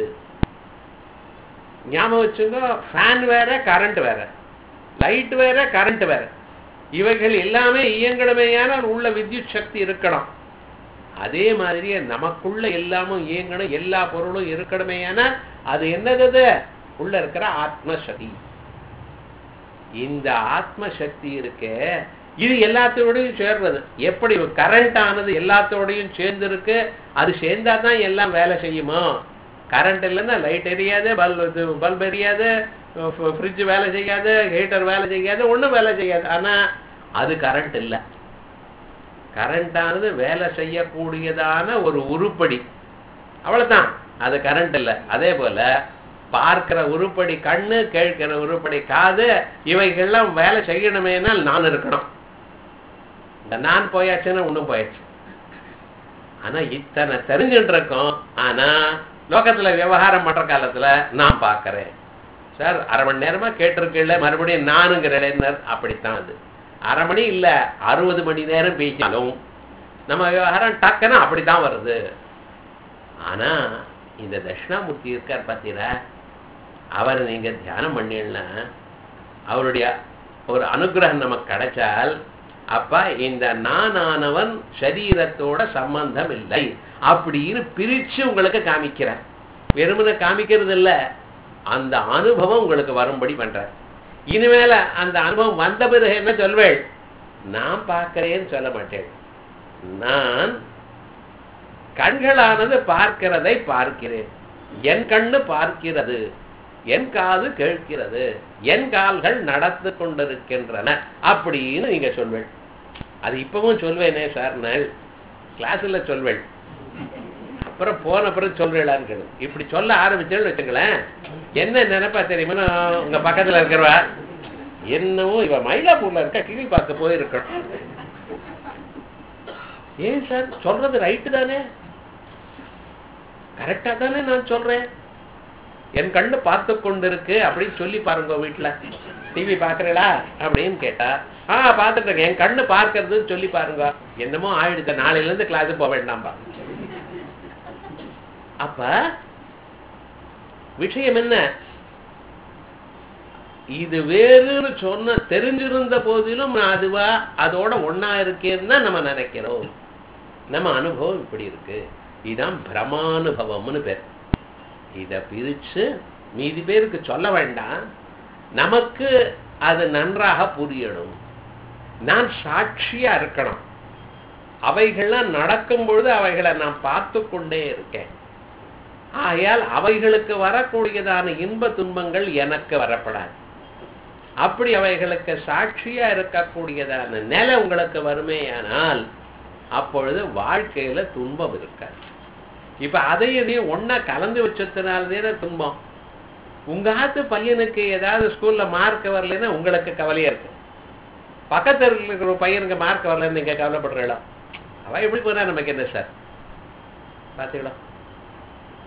ஞாபகம் வச்சுங்க ஃபேன் வேற கரண்ட் வேற லைட் வேற கரண்ட் வேற இவைகள் எல்லாமே இயங்கணுமேயான உள்ள வித்யுத் சக்தி இருக்கணும் அதே மாதிரியே நமக்குள்ள எல்லாமும் இயங்கணும் எல்லா பொருளும் இருக்கணுமேயான அது என்னது அது? உள்ள இருக்கிற ஆத்மசக்தி இந்த ஆத்மசக்தி இருக்கே இது எல்லாத்தோடையும் சேர்றது எப்படி கரண்ட் ஆனது எல்லாத்தோடையும் சேர்ந்து இருக்கு அது சேர்ந்தா தான் எல்லாம் வேலை செய்யுமோ கரண்ட் இல்லைன்னா லைட் எரியாது பல்ப் பல்ப் எரியாது ஃப்ரிட்ஜ் வேலை செய்யாது ஹீட்டர் வேலை செய்யாது ஒண்ணும் வேலை செய்யாது ஆனா அது கரண்ட் இல்லை கரண்ட் ஆனது வேலை செய்யக்கூடியதான ஒரு உருப்படி அவ்வளவுதான் அது கரண்ட் இல்லை அதே போல பார்க்கிற உருப்படி கண்ணு கேட்கிற உருப்படி காது இவைகள்லாம் வேலை செய்யணுமேனால் நான் இருக்கணும் இந்த நான் போயாச்சுன்னா ஒண்ணும் போயாச்சு ஆனா இத்தனை தெரிஞ்சுட்டு இருக்கோம் ஆனா லோகத்துல விவகாரம் பண்ற காலத்துல நான் பார்க்கறேன் சார் அரை மணி நேரமா கேட்டிருக்கல மறுபடியும் நானுங்கிற அப்படித்தான் அது அரை மணி இல்ல அறுபது மணி நேரம் பேசினாலும் நம்ம விவகாரம் டக்குன்னு அப்படித்தான் வருது ஆனா இந்த தட்சிணாமூர்த்தி இருக்கார் பார்த்தீங்களா அவரை நீங்க தியானம் பண்ணீங்கன்னா அவருடைய ஒரு அனுகிரகம் நமக்கு கிடைச்சால் அப்ப இந்த நானானவன் சரீரத்தோட சம்பந்தம் இல்லை அப்படின்னு பிரிச்சு உங்களுக்கு காமிக்கிறார் வெறுமனை காமிக்கிறது இல்ல அந்த அனுபவம் உங்களுக்கு வரும்படி பண்றார் இனிமேல அந்த அனுபவம் வந்த பிறகு என்ன சொல்வேள் நான் பார்க்கிறேன்னு சொல்ல மாட்டேன் நான் கண்களானது பார்க்கிறதை பார்க்கிறேன் என் கண்ணு பார்க்கிறது என் காது கேட்கிறது என் கால்கள் நடந்து கொண்டிருக்கின்றன அப்படின்னு நீங்க சொல்வேள் அது இப்பவும் சொல்வேனே சார் நான் கிளாஸ்ல சொல்வேள் அப்புறம் போன பிறகு சொல்றீங்களான்னு கேளு இப்படி சொல்ல ஆரம்பிச்சேன்னு வச்சுங்களேன் என்ன நினைப்பா தெரியுமா உங்க பக்கத்துல இருக்கிறவா என்னவோ இவ மயிலாப்பூர்ல இருக்க கிளி பார்க்க போயிருக்கணும் ஏன் சார் சொல்றது ரைட்டு தானே கரெக்டா தானே நான் சொல்றேன் என் கண்ணு பார்த்து கொண்டிருக்கு அப்படின்னு சொல்லி பாருங்க வீட்டுல டிவி பாக்குறீங்களா அப்படின்னு கேட்டா ஆ பார்த்துட்டு இருக்கேன் என் கண்ணு பார்க்கறதுன்னு சொல்லி பாருங்க என்னமோ ஆயிடுச்சு நாளையில இருந்து கிளாஸுக்கு போக வேண்டாம்பா அப்ப விஷயம் என்ன இது வேறுன்னு சொன்ன தெரிஞ்சிருந்த போதிலும் நான் அதுவா அதோட ஒண்ணா இருக்கேன்னு தான் நம்ம நினைக்கிறோம் நம்ம அனுபவம் இப்படி இருக்கு இதுதான் பிரமானுபவம்னு பேர் இத பிரிச்சு மீதி பேருக்கு சொல்ல வேண்டாம் நமக்கு அது நன்றாக புரியணும் நான் சாட்சியா இருக்கணும் அவைகள்லாம் நடக்கும் பொழுது அவைகளை நான் பார்த்து கொண்டே இருக்கேன் ஆகையால் அவைகளுக்கு வரக்கூடியதான இன்ப துன்பங்கள் எனக்கு வரப்படாது அப்படி அவைகளுக்கு சாட்சியா இருக்கக்கூடியதான நிலை உங்களுக்கு வருமேயானால் அப்பொழுது வாழ்க்கையில துன்பம் இருக்காது இப்ப அதை இதையும் ஒன்னா கலந்து வச்சதுனாலதே துன்பம் உங்க ஆத்து பையனுக்கு ஏதாவது ஸ்கூல்ல மார்க் வரலைன்னா உங்களுக்கு கவலையா இருக்கு பக்கத்துல இருக்கிற ஒரு பையனுக்கு மார்க் வரலன்னு நீங்க கவலைப்படுறீங்களா அவ எப்படி போனா நமக்கு என்ன சார் பாத்தீங்களா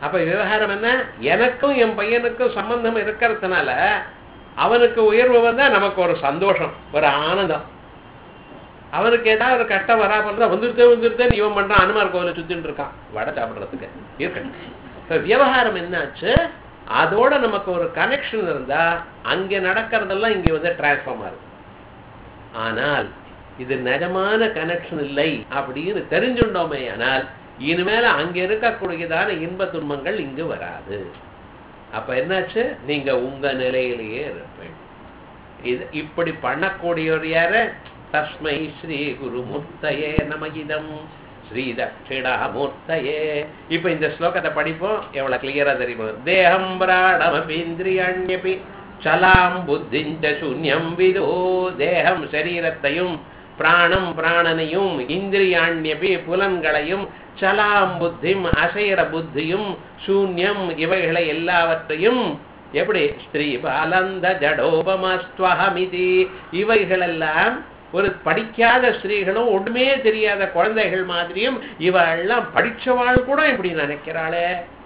அப்ப விவகாரம் என்ன எனக்கும் என் பையனுக்கும் சம்பந்தம் இருக்கிறதுனால அவனுக்கு உயர்வு வந்தா நமக்கு ஒரு சந்தோஷம் ஒரு ஆனந்தம் அவனுக்கு ஏதாவது ஒரு கஷ்டம் வரா பண்ணா வந்துருத்தே வந்துருத்தேன்னு இவன் பண்றான் அனுமார் கோவில சுத்தின்னு இருக்கான் வடை சாப்பிடுறதுக்கு இருக்கட்டும் இப்ப விவகாரம் என்னாச்சு அதோட நமக்கு ஒரு கனெக்ஷன் இருந்தா அங்க நடக்கிறதெல்லாம் இங்க வந்து டிரான்ஸ்ஃபார்ம் ஆகுது ஆனால் இது நிஜமான கனெக்ஷன் இல்லை அப்படின்னு தெரிஞ்சுட்டோமே ஆனால் இனிமேல அங்க இருக்கக்கூடியதான இன்ப துன்பங்கள் இங்கு வராது அப்ப என்னாச்சு நீங்க உங்க நிலையிலேயே இருப்பீங்க இது இப்படி பண்ணக்கூடியவர் யாரு தஸ்மை ஸ்ரீ குருமூர்த்தயே நமகிதம் ஸ்ரீ தட்சிணாமூர்த்தயே இப்ப இந்த ஸ்லோகத்தை படிப்போம் எவ்வளவு கிளியரா தெரியும் தேகம் பிராணமபீந்திரியாண்யபி சலாம் புத்திஞ்ச சூன்யம் விதோ தேகம் சரீரத்தையும் பிராணம் பிராணனையும் இந்திரியாண்யபி புலன்களையும் சலாம் புத்திம் அசைர புத்தியும் சூன்யம் இவைகளை எல்லாவற்றையும் எப்படி ஸ்ரீ பாலந்த ஜடோபமஸ்துவஹமிதி இவைகளெல்லாம் ஒரு படிக்காத ஸ்திரீகளும் ஒண்ணுமே தெரியாத குழந்தைகள் மாதிரியும் இவெல்லாம் படிச்சவாள் கூட இப்படி நினைக்கிறாளே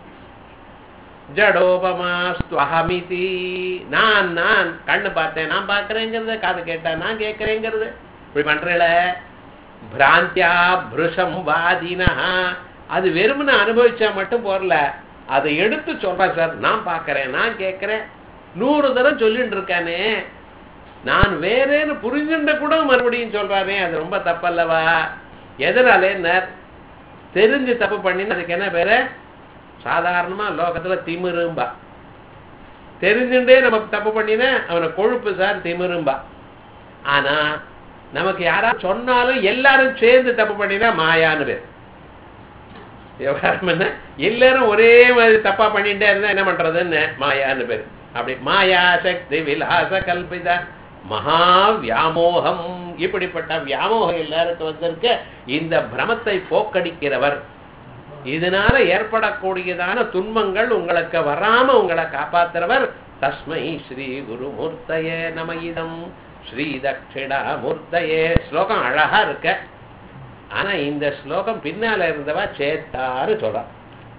ஜடோபமாஸ்துவஹமிதி நான் நான் கண்ணு பார்த்தேன் நான் பார்க்கறேங்கிறது காது கேட்டேன் நான் கேட்கறேங்கிறது இப்படி பண்றேல பிராந்தியா புருஷம் வாதினா அது வெறுமனை அனுபவிச்சா மட்டும் போறல அதை எடுத்து சொல்றேன் சார் நான் பார்க்கறேன் நான் கேட்கறேன் நூறு தரம் சொல்லிட்டு இருக்கானே நான் வேறேன்னு புரிஞ்சுட்ட கூட மறுபடியும் சொல்றானே அது ரொம்ப தப்பல்லவா எதனாலே தெரிஞ்சு தப்பு பண்ணின்னு அதுக்கு என்ன பேரு சாதாரணமா லோகத்துல திமிரும்பா தெரிஞ்சுட்டே நமக்கு தப்பு பண்ணினா அவனை கொழுப்பு சார் திமிரும்பா ஆனா நமக்கு யாராவது சொன்னாலும் எல்லாரும் சேர்ந்து தப்பு பண்ணினா மாயான்னு பேர் விவகாரம் என்ன எல்லாரும் ஒரே மாதிரி தப்பா பண்ணிட்டே இருந்தா என்ன பண்றதுன்னு மாயான்னு பேர் அப்படி மாயா சக்தி விலாச கல்பித மகா வியாமோகம் இப்படிப்பட்ட வியாமோகம் எல்லாருக்கும் வந்திருக்க இந்த பிரமத்தை போக்கடிக்கிறவர் இதனால ஏற்படக்கூடியதான துன்பங்கள் உங்களுக்கு வராம உங்களை காப்பாத்துறவர் தஸ்மை ஸ்ரீ குருமூர்த்தயே நமயிதம் ஸ்ரீ தட்சிணாமூர்த்தயே ஸ்லோகம் அழகா இருக்க ஆனா இந்த ஸ்லோகம் பின்னால இருந்தவா சேத்தாரு சொல்றான்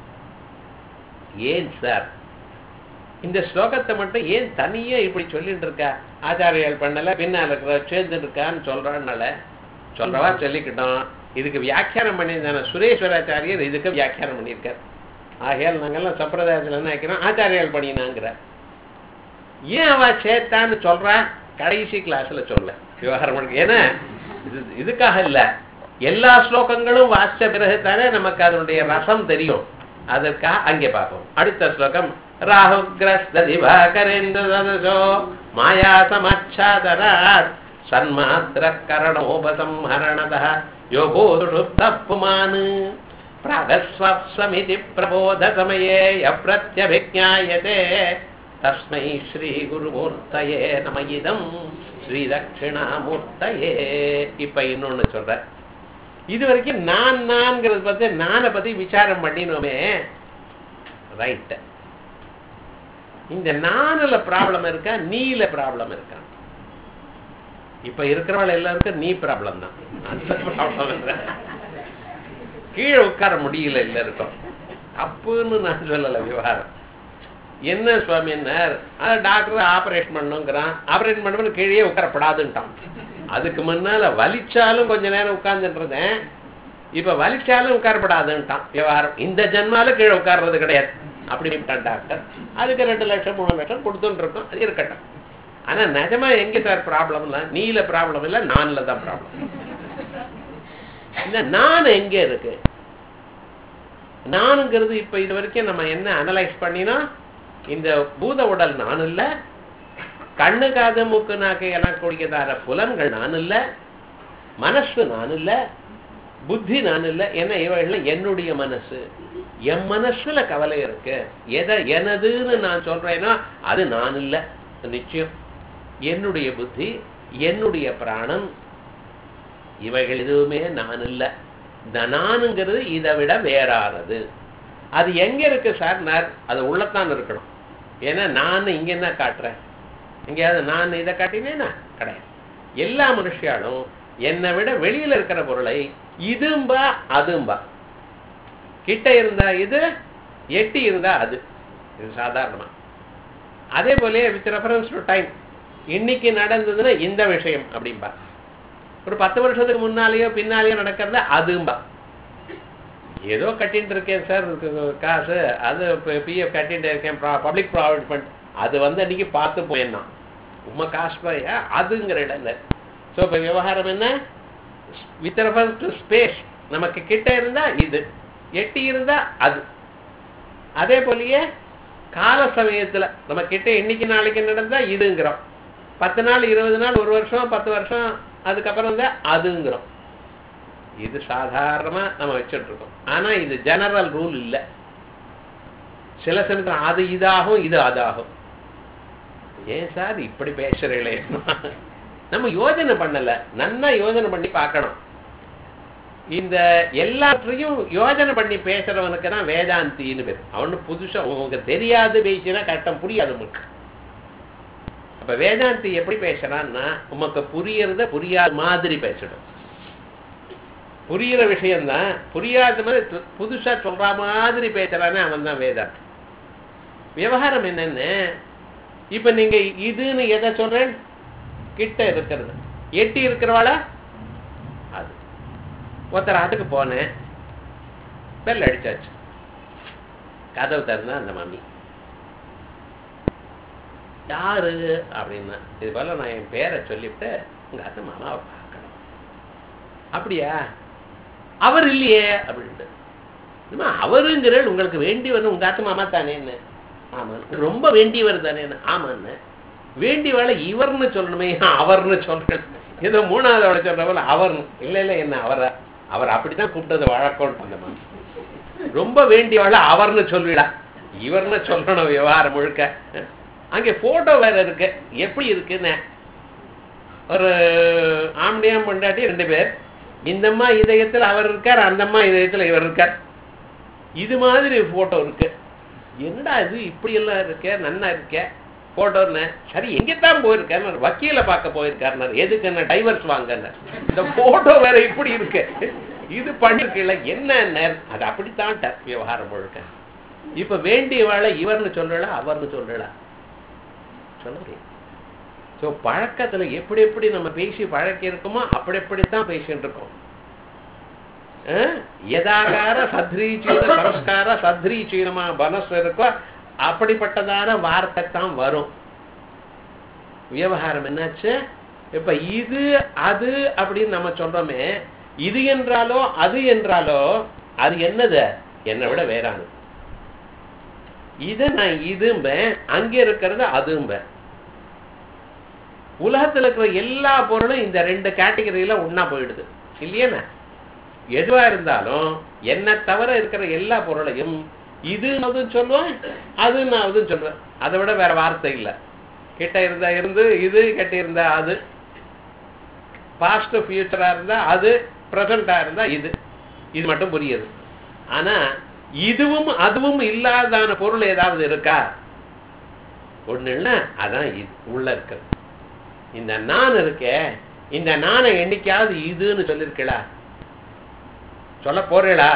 ஏன் சார் இந்த ஸ்லோகத்தை மட்டும் ஏன் தனியா இப்படி சொல்லிட்டு இருக்கா ஆச்சாரியர்கள் பண்ணல பின்னால இருக்கிற சேர்ந்து இருக்கான்னு சொல்றான்னால சொல்றவா சொல்லிக்கிட்டோம் இதுக்கு வியாக்கியானம் பண்ணியிருந்தான சுரேஸ்வராச்சாரியர் இதுக்கு வியாக்கியானம் பண்ணியிருக்கார் ஆகையால் நாங்கெல்லாம் சம்பிரதாயத்தில் என்ன வைக்கிறோம் ஆச்சாரியர்கள் பண்ணினாங்கிற ஏன் அவ சேத்தான்னு சொல்றா கடைசி கிளாஸ்ல சொல்ல விவகாரம் பண்ண ஏன்னா இது இதுக்காக இல்ல எல்லா ஸ்லோகங்களும் வாசிச்ச பிறகு தானே நமக்கு அதனுடைய ரசம் தெரியும் அதற்காக அங்கே பார்ப்போம் அடுத்த ஸ்லோகம் ராகுகிரஸ்த திவாகரேந்திர சதசோ மாயா சமச்சாதராத் சன்மாத்திர கரணோபசம்ஹரணத யோகோ சுப்தப்புமான் प्रागस्वप्समिति प्रबोधसमये यप्रत्यभिज्ञायते तस्मै श्रीगुरुमूर्तये நம இதம் ஸ்ரீ தட்சிணாமூர்த்தயே இப்ப இன்னொன்னு சொல்ற இது வரைக்கும் நான் நான்ங்கிறது பத்தி நானை பத்தி விசாரம் பண்ணினோமே ரைட் இந்த நானுல ப்ராப்ளம் இருக்கா நீல ப்ராப்ளம் இருக்கா இப்ப இருக்கிறவள் எல்லாருக்கும் நீ ப்ராப்ளம் தான் அந்த ப்ராப்ளம் இல்லை கீழே உட்கார முடியல எல்லாருக்கும் தப்புன்னு நான் சொல்லல விவகாரம் என்ன சுவாமி என்ன டாக்டர் ஆபரேஷன் பண்ணுங்கிறான் ஆபரேஷன் பண்ண கீழே உட்காரப்படாதுன்ட்டான் அதுக்கு முன்னால வலிச்சாலும் கொஞ்ச நேரம் உட்கார்ந்துட்டு இருந்தேன் இப்ப வலிச்சாலும் உட்காரப்படாதுன்ட்டான் விவகாரம் இந்த ஜென்மால கீழே உட்கார்றது கிடையாது அப்படி விட்டான் டாக்டர் அதுக்கு ரெண்டு லட்சம் மூணு லட்சம் கொடுத்துட்டு இருக்கோம் அது இருக்கட்டும் ஆனா நிஜமா எங்க சார் ப்ராப்ளம் இல்ல நீல ப்ராப்ளம் இல்ல நான்ல தான் ப்ராப்ளம் இந்த நான் எங்க இருக்கு நானுங்கிறது இப்ப இது வரைக்கும் நம்ம என்ன அனலைஸ் பண்ணினா இந்த பூத உடல் நான் இல்ல கண்ணு காது மூக்கு நாக்கு எல்லாம் கூடியதான புலன்கள் நான் இல்ல மனசு நான் இல்ல புத்தி நான் இல்ல ஏன்னா இவைகள் என்னுடைய மனசு என் மனசுல கவலை இருக்கு எதை எனதுன்னு நான் சொல்றேன்னா அது நான் இல்ல நிச்சயம் என்னுடைய புத்தி என்னுடைய பிராணம் இவைகள் எதுவுமே நான் இல்லை இந்த நானுங்கிறது இதை விட வேறானது அது எங்க இருக்கு சார் நான் அது உள்ளத்தான் இருக்கணும் ஏன்னா நான் இங்க என்ன காட்டுறேன் எங்கேயாவது நான் இதை காட்டினேனா கிடையாது எல்லா மனுஷியாலும் என்னை விட வெளியில இருக்கிற பொருளை இதும்பா அதும்பா கிட்ட இருந்தா இது எட்டி இருந்தா அது இது சாதாரணமா அதே போலயே வித் ரெஃபரன்ஸ் டு டைம் இன்னைக்கு நடந்ததுன்னா இந்த விஷயம் அப்படிம்பா ஒரு பத்து வருஷத்துக்கு முன்னாலேயோ பின்னாலேயோ நடக்கிறத அதும்பா ஏதோ கட்டிட்டு இருக்கேன் சார் காசு அது பிஎஃப் கட்டிட்டு இருக்கேன் பப்ளிக் ப்ராவிட் ஃபண்ட் அது வந்து அன்னைக்கு பார்த்து போயிடணும் உண்மை காசு போயா அதுங்கிற இடம் இல்லை ஸோ இப்போ விவகாரம் என்ன வித் ரெஃபரன்ஸ் டு ஸ்பேஸ் நமக்கு கிட்ட இருந்தா இது எட்டி இருந்தா அது அதே போலயே கால சமயத்துல நம்ம கிட்ட இன்னைக்கு நாளைக்கு நடந்தா இதுங்கிறோம் பத்து நாள் இருபது நாள் ஒரு வருஷம் பத்து வருஷம் அதுக்கப்புறம் தான் அதுங்கிறோம் இது சாதாரணமா நம்ம வச்சுட்டு இருக்கோம் ஆனா இது ஜெனரல் ரூல் இல்லை சில சமயத்துல அது இதாகும் இது அதாகும் ஏன் சார் இப்படி பேசுறீங்களே நம்ம யோஜனை பண்ணல நன்னா யோஜனை பண்ணி பார்க்கணும் இந்த எல்லாத்தையும் யோஜனை பண்ணி பேசுறவனுக்கு தான் வேதாந்தின்னு பேர் அவனு புதுசா உங்களுக்கு தெரியாது பேசினா கட்டம் புரியாது உனக்கு அப்ப வேதாந்தி எப்படி பேசுறான்னா உமக்கு புரியறத புரியாத மாதிரி பேசணும் புரியுற விஷயம்தான் புரியாத மாதிரி து- புதுசா சொல்ற மாதிரி பேசுறானே அவன் தான் வேதாந்தி விவகாரம் என்னன்னு இப்ப நீங்க இதுன்னு எதை சொல்றேன் கிட்ட இருக்கிறது எட்டி இருக்கிறவாளா அது ஒருத்தர் அதுக்கு போனேன் பெல் அடிச்சாச்சு கதவு திறந்தா அந்த மாமி யாரு அப்படின்னா இது போல நான் என் பேரை சொல்லிவிட்டு உங்க அத்தை மாமாவை பார்க்கணும் அப்படியா அவர் இல்லையே அப்படின்ட்டு என்னம்மா, அவருங்கிறேன் உங்களுக்கு வேண்டி வந்து உங்க அத்தை மாமா தானேன்னு ஆமா ரொம்ப வேண்டியவர் தானேன்னு ஆமான்னு வேண்டி வேலை இவர்னு சொல்லணுமே அவர்னு சொல்றேன் ஏதோ மூணாவது அவளை சொல்ற போல அவர்னு இல்ல இல்ல என்ன அவரா அவர் அப்படிதான் கூப்பிட்டது வழக்கம் அந்த மாதிரி ரொம்ப வேண்டியவள அவர்னு சொல்லிடா இவர்னு சொல்லணும் விவகாரம் முழுக்க அங்கே போட்டோ வேற இருக்கு எப்படி இருக்குன்னு ஒரு ஆம்படியாம் பொண்டாட்டி ரெண்டு பேர் இந்தம்மா இதயத்துல அவர் இருக்கார் அந்தம்மா இதயத்துல இவர் இருக்கார் இது மாதிரி போட்டோ இருக்கு என்னடா இது இப்படி எல்லாம் இருக்க நன்னா இருக்க போட்டோன்னு சரி எங்கத்தான் போயிருக்காரு வக்கீல பார்க்க போயிருக்காருனாரு எதுக்கு என்ன டைவர்ஸ் வாங்கன்னு இந்த போட்டோ வேற இப்படி இருக்கு இது பண்ணிருக்கல என்ன அது அப்படித்தான் டச் விவகாரம் முழுக்க இப்ப வேண்டிய வேலை இவர்னு சொல்லல அவர்னு சொல்லல சொல்ல முடியும் ஸோ பழக்கத்துல எப்படி எப்படி நம்ம பேசி பழக்கி இருக்கோமோ அப்படி எப்படித்தான் பேசிட்டு இருக்கோம் அஹ், யதாகார சத்ரீச்சீன சம்ஸ்கார சத்ரீச்சீனமா மனசு இருக்கோ அப்படிப்பட்டதான வார்த்தை தான் வரும் விவகாரம் என்னாச்சு இப்ப இது அது அப்படின்னு நம்ம சொல்றோமே இது என்றாலோ அது என்றாலோ அது என்னது என்னை விட வேறானது இது நான் இதும்பேன் அங்க இருக்கிறது அதும்பேன் உலகத்துல இருக்கிற எல்லா பொருளும் இந்த ரெண்டு கேட்டகரியில ஒண்ணா போயிடுது இல்லையா எதுவா இருந்தாலும் என்ன தவிர இருக்கிற எல்லா பொருளையும் இதுன்னு சொல்லுவேன் அதுன்னு அதுன்னு சொல்லுவேன் அதை விட வேற வார்த்தை இல்லை கிட்ட இருந்தா இருந்து இது கிட்ட இருந்தா அது பாஸ்ட் ஃபியூச்சரா இருந்தா அது ப்ரெசண்டா இருந்தா இது இது மட்டும் புரியுது ஆனா இதுவும் அதுவும் இல்லாதான பொருள் ஏதாவது இருக்கா ஒண்ணு இல்ல அதான் இது உள்ள இருக்கிறது இந்த நான் இருக்கே இந்த நானை என்னைக்காவது இதுன்னு சொல்லிருக்கலா சொல்ல போறேளா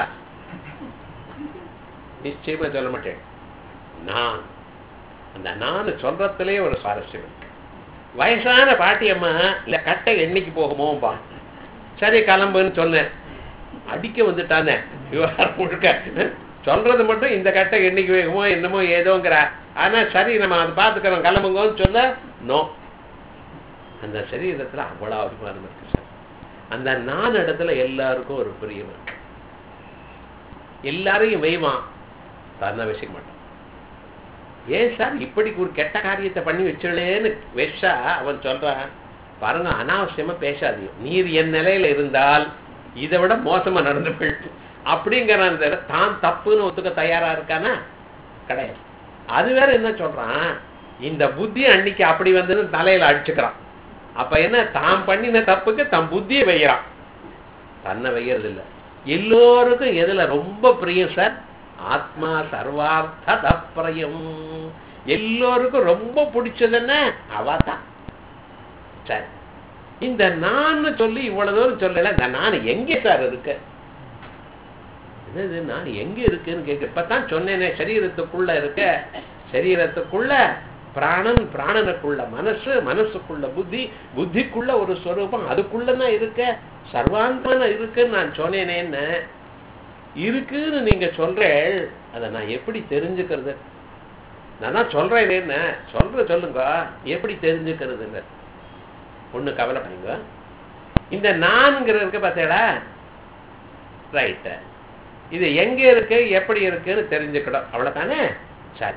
நிச்சயமா சொல்ல மாட்டேன் நான் அந்த நான் சொல்றதுலயே ஒரு சுவாரஸ்யம் இருக்கு வயசான பாட்டியம்மா இல்ல கட்டை என்னைக்கு போகுமோம்பா சரி கிளம்புன்னு சொன்னேன் அடிக்க வந்துட்டானே விவகாரம் முழுக்க சொல்றது மட்டும் இந்த கட்டை என்னைக்கு வேகுமோ என்னமோ ஏதோங்கிற ஆனா சரி நம்ம அதை பார்த்துக்கிறோம் கிளம்புங்கன்னு சொல்ல நோ அந்த சரீரத்துல அவ்வளவு அபிமானம் இருக்கு சார் அந்த நான் இடத்துல எல்லாருக்கும் ஒரு பிரியம் இருக்கு எல்லாரையும் வைவான் தன்னை வச்சுக்க மாட்டான் ஏன் சார் இப்படி ஒரு கெட்ட காரியத்தை பண்ணி வச்சுடலேன்னு வெஷா அவன் சொல்றான் பாருங்க அனாவசியமா பேசாதீங்க நீர் என் நிலையில இருந்தால் இதை விட மோசமா நடந்து போயிட்டு அப்படிங்கிறான் தவிர தான் தப்புன்னு ஒத்துக்க தயாரா இருக்கானா கிடையாது அது வேற என்ன சொல்றான் இந்த புத்தி அன்னைக்கு அப்படி வந்ததுன்னு தலையில அடிச்சுக்கிறான் அப்ப என்ன தான் பண்ணின தப்புக்கு தன் புத்தியை வைக்கிறான் தன்னை வைக்கிறது இல்ல எல்லோருக்கும் எதுல ரொம்ப பிரியம் சார் ஆத்மா சர்வார்த்த தப்பிரயம் எல்லோருக்கும் ரொம்ப பிடிச்சது என்ன அவதான் சரி இந்த நான் சொல்லி இவ்வளவு தூரம் சொல்லல இந்த நான் எங்கே சார் இருக்கு என்னது நான் எங்க இருக்குன்னு கேட்க இப்பதான் சொன்னேனே சரீரத்துக்குள்ள இருக்க சரீரத்துக்குள்ள பிராணன் பிராணனுக்குள்ள மனசு மனசுக்குள்ள புத்தி புத்திக்குள்ள ஒரு ஸ்வரூபம் அதுக்குள்ளதான் இருக்க சர்வாந்தமான இருக்குன்னு நான் சொன்னேனேன்னு இருக்குன்னு நீங்க சொல்றேன் அதை நான் எப்படி தெரிஞ்சுக்கிறது நான் தான் சொல்றேன் என்ன சொல்ற சொல்லுங்க எப்படி தெரிஞ்சுக்கிறதுங்க ஒண்ணு கவலைப்படுங்க இந்த நான்கிற இருக்கு பார்த்தேடா ரைட்டு இது எங்க இருக்கு எப்படி இருக்குன்னு தெரிஞ்சுக்கணும் அவ்வளவுதானே சரி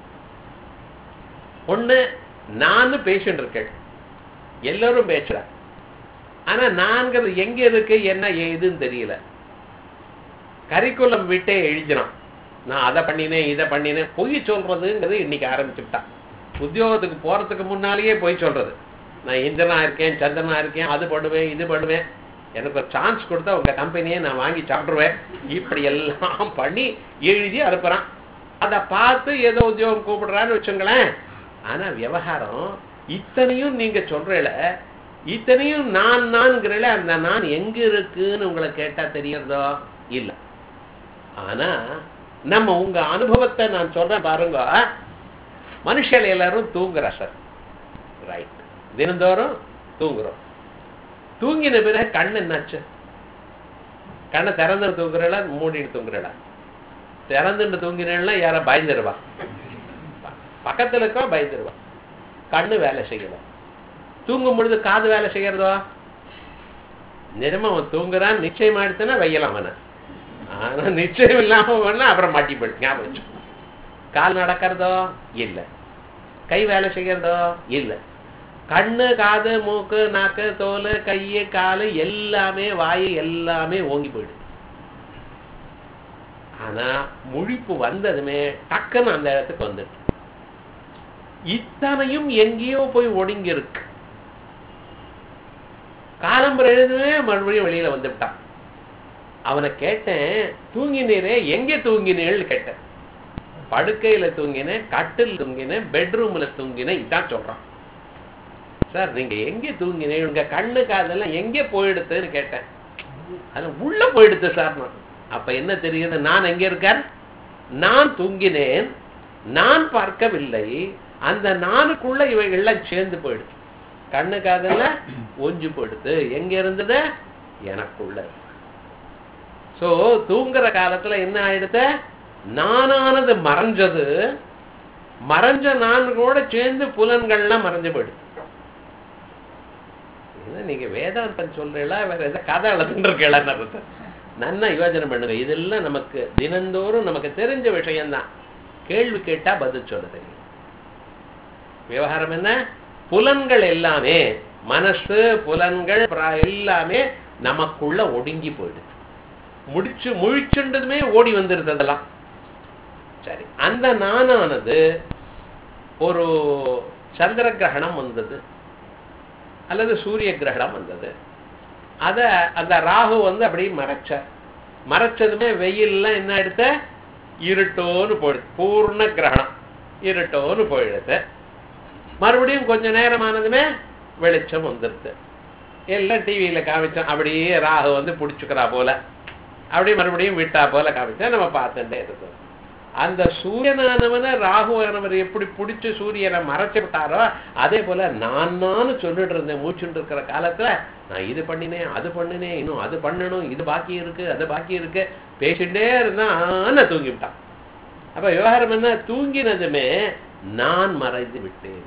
ஒண்ணு நான் பேஷண்ட் இருக்கேன் எல்லாரும் பேசுறா ஆனா நான்கிறது எங்க இருக்கு என்ன ஏதுன்னு தெரியல கரிக்குலம் விட்டே எழுதினான் நான் அதை பண்ணினேன் இதை பண்ணினேன் பொய் சொல்றதுங்கிறது இன்னைக்கு ஆரம்பிச்சுட்டான் உத்தியோகத்துக்கு போறதுக்கு முன்னாலேயே பொய் சொல்றது நான் இந்திரனா இருக்கேன் சந்திரனா இருக்கேன் அது பண்ணுவேன் இது பண்ணுவேன் எனக்கு ஒரு சான்ஸ் கொடுத்தா உங்க கம்பெனியை நான் வாங்கி சாப்பிடுவேன் இப்படி எல்லாம் பண்ணி எழுதி அனுப்புறான் அதை பார்த்து ஏதோ உத்தியோகம் கூப்பிடுறான்னு வச்சுங்களேன் ஆனா விவகாரம் இத்தனையும் நீங்க சொல்றல இத்தனையும் நான் நான்கிறல அந்த நான் எங்க இருக்குன்னு உங்களை கேட்டா தெரியறதோ இல்ல ஆனா நம்ம உங்க அனுபவத்தை நான் சொல்றேன் பாருங்க மனுஷன் எல்லாரும் தூங்குறா சார் ரைட் தினந்தோறும் தூங்குறோம் தூங்கின பிறகு கண் என்னாச்சு கண்ணை திறந்து தூங்குறா மூடிட்டு தூங்குறா திறந்துட்டு தூங்கினா யார பயந்துருவா பக்கத்துல இருக்கா பயந்துருவா கண்ணு வேலை செய்யல தூங்கும் பொழுது காது வேலை செய்யறதோ நிறம அவன் தூங்குறான் நிச்சயம் ஆயிடுச்சுன்னா வையலாம் அவனை ஆனா நிச்சயம் இல்லாம வேணா அப்புறம் மாட்டி போயிடு ஞாபகம் வச்சு கால் நடக்கிறதோ இல்ல கை வேலை செய்யறதோ இல்ல கண்ணு காது மூக்கு நாக்கு தோல் கையு காலு எல்லாமே வாயு எல்லாமே ஓங்கி போயிடுது ஆனா முழிப்பு வந்ததுமே டக்குன்னு அந்த இடத்துக்கு வந்துட்டு இத்தனையும் எங்கேயோ போய் ஒடுங்கி இருக்கு காலம்பரம் எழுதுவே மறுபடியும் வெளியில வந்துட்டான் அவனை கேட்டேன் தூங்கினீரே எங்க தூங்கினேன்னு கேட்டேன் படுக்கையில தூங்கினேன் கட்டில் தூங்கினேன் பெட்ரூம்ல தூங்கினேன் இதான் சொல்றான் சார் நீங்க எங்க தூங்கினேன் உங்க கண்ணு காதெல்லாம் எங்க போயிடுதுன்னு கேட்டேன் அது உள்ள போயிடுது சார் நான் அப்ப என்ன தெரியுது நான் எங்க இருக்கார் நான் தூங்கினேன் நான் பார்க்கவில்லை அந்த நானுக்குள்ள இவைகள்லாம் சேர்ந்து போயிடுச்சு கண்ணு காதல்ல ஒஞ்சு போயிடுது எங்க இருந்தது எனக்குள்ள சோ தூங்குற காலத்துல என்ன ஆயிடுது நானானது மறைஞ்சது மறைஞ்ச நான் கூட சேர்ந்து புலன்கள்லாம் மறைஞ்சு போயிடுது இது நீங்க வேதாந்தம் சொல்றீங்களா வேற எதாவது கதை எழுதுன்னு இருக்கீங்களா நன்னா யோசனை பண்ணுங்க இதெல்லாம் நமக்கு தினந்தோறும் நமக்கு தெரிஞ்ச விஷயம்தான் கேள்வி கேட்டா பதில் சொல்ல தெரியும் விவகாரம் என்ன புலன்கள் எல்லாமே மனசு புலன்கள் பிர- எல்லாமே நமக்குள்ள ஒடுங்கி போயிடுது முடிச்சு முழிச்சுன்றதுமே ஓடி வந்துருது அதெல்லாம் சரி அந்த நானானது ஒரு சந்திர கிரகணம் வந்தது அல்லது சூரிய கிரகணம் வந்தது அத அந்த ராகு வந்து அப்படியே மறைச்சார் மறைச்சதுமே வெயில்லாம் என்ன எடுத்த இருட்டோன்னு போயிடுது பூர்ண கிரகணம் இருட்டோன்னு போயிடுது மறுபடியும் கொஞ்ச நேரம் ஆனதுமே வெளிச்சம் வந்துடுது எல்லாம் டிவியில காமிச்சோம் அப்படியே ராகு வந்து பிடிச்சுக்கிறா போல அப்படியே மறுபடியும் விட்டா போல காமிச்சா நம்ம பார்த்துட்டே இருக்கோம் அந்த சூரியனானவனை ராகுவானவர் எப்படி பிடிச்சு சூரியனை மறைச்சு விட்டாரோ அதே போல நான் நானும் சொல்லிட்டு இருந்தேன் மூச்சுட்டு இருக்கிற காலத்துல நான் இது பண்ணினேன் அது பண்ணினேன் இன்னும் அது பண்ணணும் இது பாக்கி இருக்கு அது பாக்கி இருக்கு பேசிட்டே இருந்தா ஆன தூங்கி விட்டான் அப்ப விவகாரம் என்ன தூங்கினதுமே நான் மறைந்து விட்டேன்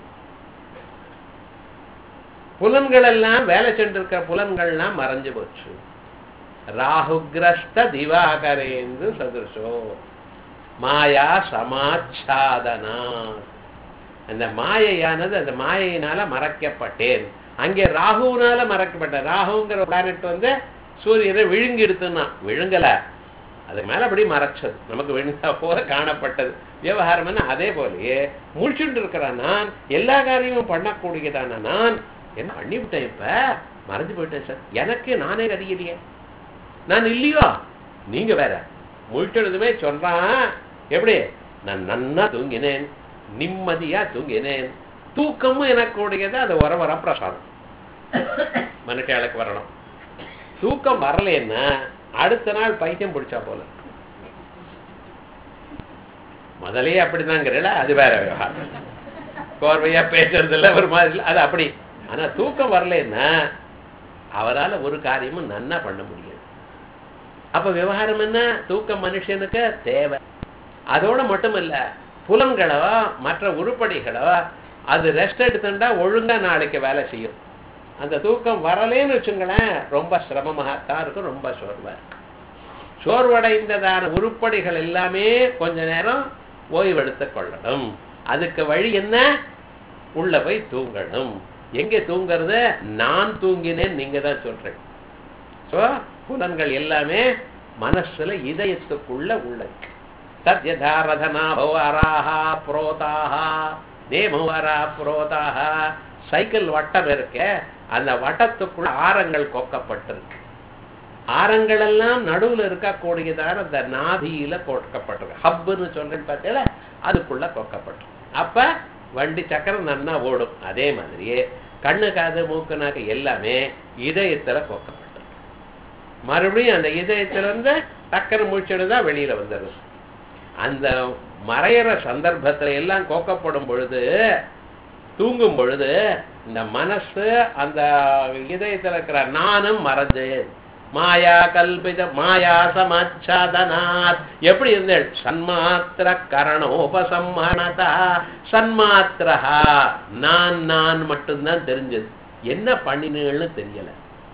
புலன்கள் எல்லாம் வேலை சென்றிருக்கிற புலன்கள்லாம் மறைஞ்சு போச்சு ராகுகிரஸ்த திவாகரேந்து சதுர்ஷோ மாயா சமாச்சாதனா அந்த மாயையானது அந்த மாயையினால மறைக்கப்பட்டேன் அங்கே ராகுனால மறைக்கப்பட்டேன் ராகுங்கிற பிளானட் வந்து சூரியனை விழுங்கி எடுத்துன்னா விழுங்கல அதுக்கு மேல அப்படி மறைச்சது நமக்கு விழுந்தா போல காணப்பட்டது விவகாரம் என்ன அதே போலயே முழிச்சுட்டு இருக்கிற நான் எல்லா காரியமும் பண்ணக்கூடியதான நான் என்ன பண்ணிவிட்டேன் இப்ப மறைஞ்சு போயிட்டேன் சார் எனக்கு நானே அறியலையே நான் இல்லையோ நீங்க வேற முழிச்சதுமே சொல்றான் எப்படி நான் நன்னா தூங்கினேன் நிம்மதியா தூங்கினேன் தூக்கமும் எனக்கு உடையது அது வர வர பிரசாதம் மனுஷாளுக்கு வரணும் தூக்கம் வரலைன்னா அடுத்த நாள் பைத்தியம் பிடிச்சா போல முதலே அப்படிதாங்கிறல அது வேற விவகாரம் கோர்வையா பேசுறது இல்ல ஒரு மாதிரி இல்ல அது அப்படி ஆனா தூக்கம் வரலன்னா அவரால ஒரு காரியமும் நன்னா பண்ண முடியாது அப்ப விவகாரம் என்ன தூக்கம் மனுஷனுக்கு தேவை அதோட மட்டும் இல்ல புலன்களோ மற்ற உருப்படிகளோ அது ரெஸ்ட் எடுத்துட்டா ஒழுங்கா நாளைக்கு வேலை செய்யும் அந்த தூக்கம் வரலேன்னு வச்சுங்களேன் ரொம்ப சிரமமாகத்தான் இருக்கும் ரொம்ப சோர்வா இருக்கும் சோர்வடைந்ததான உருப்படிகள் எல்லாமே கொஞ்ச நேரம் ஓய்வெடுத்துக் கொள்ளணும் அதுக்கு வழி என்ன உள்ள போய் தூங்கணும் எங்க தூங்குறது நான் தூங்கினேன் நீங்க தான் சொல்றேன் சோ புலன்கள் எல்லாமே மனசுல இதயத்துக்குள்ள உள்ளது தத்யதா ரதனா பவாராஹா புரோதாஹா நேமுவரா புரோதாஹா சைக்கிள் வட்டம் இருக்க அந்த வட்டத்துக்குள்ள ஆரங்கள் கொக்கப்பட்டிருக்கு ஆரங்கள் எல்லாம் நடுவுல இருக்கக்கூடியதான அந்த நாபியில கொக்கப்பட்டிருக்கு ஹப்புன்னு சொல்றேன்னு பார்த்தீங்களா அதுக்குள்ள கொக்கப்பட்டிருக்கு அப்ப வண்டி சக்கரம் நன்னா ஓடும் அதே மாதிரியே கண்ணு காது மூக்கு நாக்கு எல்லாமே இதயத்துல கொக்கப்பட்டிருக்கு மறுபடியும் அந்த இதயத்துல இருந்து டக்கர் மூச்செடுதான் வெளியில வந்துடுது அந்த மறையிற சந்தர்ப்பத்துல எல்லாம் கோக்கப்படும் பொழுது தூங்கும் பொழுது இந்த மனசு அந்த இதயத்துல இருக்கிற நானும் மறைஞ்சு மாயா கல்பித மாயா சமாச்சாதனாத் எப்படி இருந்தேள் சன்மாத்திர கரணோபசம்மணதா சன்மாத்திரஹா நான் நான் மட்டும்தான் தெரிஞ்சது என்ன பண்ணினேன்னு தெரியல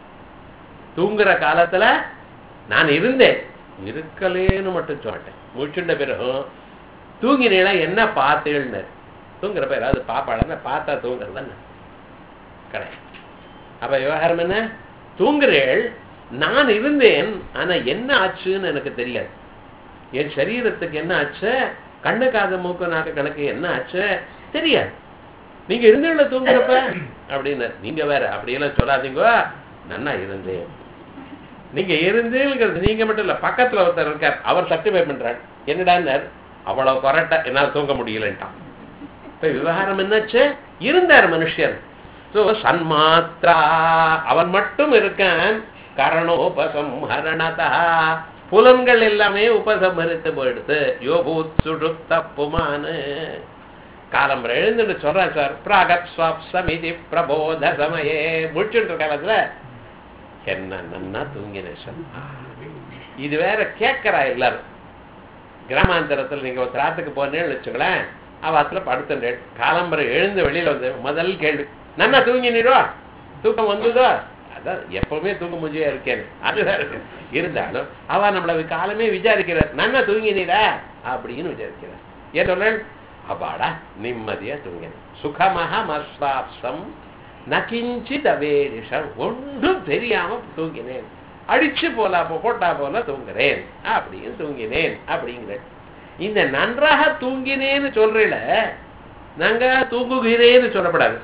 தூங்குற காலத்துல நான் இருந்தேன் இருக்கலேன்னு மட்டும் சொல்லிட்டேன் முடிச்சுட்ட பிறகும் தூங்கினீங்களா என்ன பார்த்தேன்னு தூங்குற பேர் அது பாப்பாளன்னு பார்த்தா தூங்குறது தானே கிடையாது அப்ப விவகாரம் என்ன தூங்குறேள் நான் இருந்தேன் ஆனா என்ன ஆச்சுன்னு எனக்கு தெரியாது என் சரீரத்துக்கு என்ன ஆச்சு கண்ணு காது மூக்கு நாக்கு கணக்கு என்ன ஆச்சு தெரியாது நீங்க இருந்தீங்கள தூங்குறப்ப அப்படின்னு நீங்க வேற அப்படியெல்லாம் சொல்லாதீங்க நன்னா இருந்தேன் நீங்க இருந்தேங்கிறது நீங்க மட்டும் இல்ல பக்கத்துல ஒருத்தர் இருக்கார் அவர் சர்டிஃபை பண்றார் என்னடான்னார் அவ்வளவு கொரட்டா என்னால தூங்க முடியலன்ட்டான் இப்ப விவகாரம் என்னாச்சு இருந்தார் மனுஷன் சோ சன்மாத்ரா அவன் மட்டும் இருக்கான் கரணோபசம்ஹரணதா புலன்கள் எல்லாமே உபசமரித்து போயிடுது யோபூத் சுடுத்த புமானு காலம் எழுந்துட்டு சொல்றேன் சார் பிராகத் சமிதி பிரபோத சமயே முடிச்சுட்டு காலத்துல என்ன நன்னா தூங்கினேன் சார் இது வேற கேட்கறா எல்லாரும் கிராமாந்தரத்துல நீங்க ஒரு திராத்துக்கு போனேன்னு வச்சுங்களேன் அவத்துல படுத்துட்டேன் காலம்பரை எழுந்து வெளியில வந்து முதல் கேள்வி நன்னா தூங்கினீரோ தூக்கம் வந்ததோ அதான் எப்பவுமே தூங்க முடிஞ்சே இருக்கேன் அதுதான் இருக்கு இருந்தாலும் அவ நம்மள காலமே விசாரிக்கிறார் நன்னா தூங்கினீரா அப்படின்னு விசாரிக்கிறார் ஏன் சொல்ற அப்பாடா நிம்மதியா தூங்கினேன் சுகமாக மஸ்வாப்சம் நகிஞ்சித் அவேரிஷம் ஒன்றும் தெரியாம தூங்கினேன் அடிச்சு போலா போட்டா போல தூங்குறேன் அப்படின்னு தூங்கினேன் அப்படிங்கிறேன் இந்த நன்றாக தூங்கினேன்னு சொல்றீல நாங்க தூங்குகிறேன்னு சொல்லப்படாது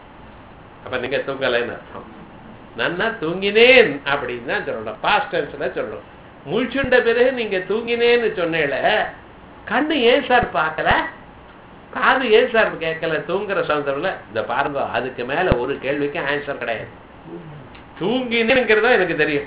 அப்ப நீங்க தூங்கலைன்னு அர்த்தம் நன்னா தூங்கினேன் அப்படின்னு தான் சொல்லணும் பாஸ்ட் டென்ஸ்ல சொல்லணும் முழிச்சுண்ட பிறகு நீங்க தூங்கினேன்னு சொன்னேல கண்ணு ஏன் சார் பார்க்கல காது ஏன் சார் கேட்கல தூங்குற சந்தர்ப்பம்ல இந்த பாருங்க அதுக்கு மேல ஒரு கேள்விக்கு ஆன்சர் கிடையாது தூங்கினேங்கிறதா எனக்கு தெரியும்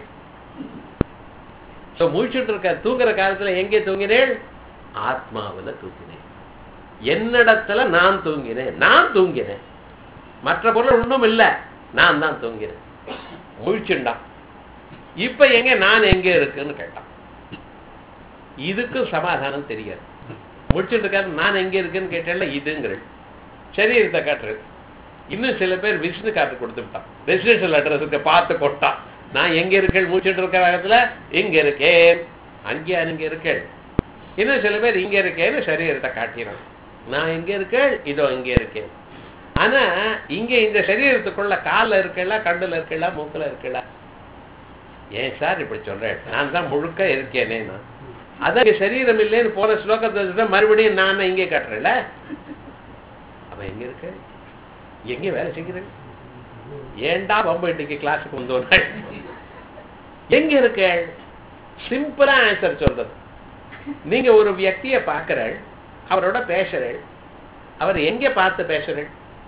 ஸோ முழிச்சுட்டு இருக்க தூங்குற காலத்துல எங்கே தூங்கினேன் ஆத்மாவில் தூங்கினேன் என்னிடத்துல நான் தூங்கினேன் நான் தூங்கினேன் மற்ற பொருள் ஒன்றும் இல்லை நான் தான் தூங்கினேன் முழிச்சுண்டான் இப்ப எங்க நான் எங்க இருக்குன்னு கேட்டான் இதுக்கும் சமாதானம் தெரியாது முடிச்சுட்டு இருக்காரு நான் எங்க இருக்குன்னு கேட்டேன்ல இதுங்கிற சரீரத்தை காட்டுறது இன்னும் சில பேர் விஷ்ணு காட்டு கொடுத்துட்டான் ரெசிடென்ஷியல் அட்ரஸுக்கு பார்த்து கொட்டான் நான் எங்க இருக்கேன் முடிச்சுட்டு இருக்கிற இடத்துல இங்க இருக்கேன் அங்கே அங்க இருக்கேன் இன்னும் சில பேர் இங்க இருக்கேன்னு சரீரத்தை காட்டினான் நான் எங்க இருக்கேன் இதோ இங்க இருக்கேன் ஆனா இங்க இந்த சரீரத்துக்குள்ள கால்ல இருக்கல கண்ணுல இருக்கல மூக்குல இருக்கல ஏன் சார் இப்படி சொல்றேன் நான் தான் முழுக்க இருக்கேனே நான் அதான் இங்க சரீரம் இல்லைன்னு போன ஸ்லோகத்தை சொல்லிட்டு மறுபடியும் நான் இங்கே காட்டுறேன்ல அவன் எங்க இருக்க எங்க வேலை செய்கிறேன் ஏன்டா பம்பு இன்னைக்கு கிளாஸுக்கு வந்தோம் எங்க இருக்க சிம்பிளா ஆன்சர் சொல்றது நீங்க ஒரு வியக்தியை பார்க்கிறேன் அவரோட பேசுறேன் அவர் எங்க பார்த்து பேசுறேன்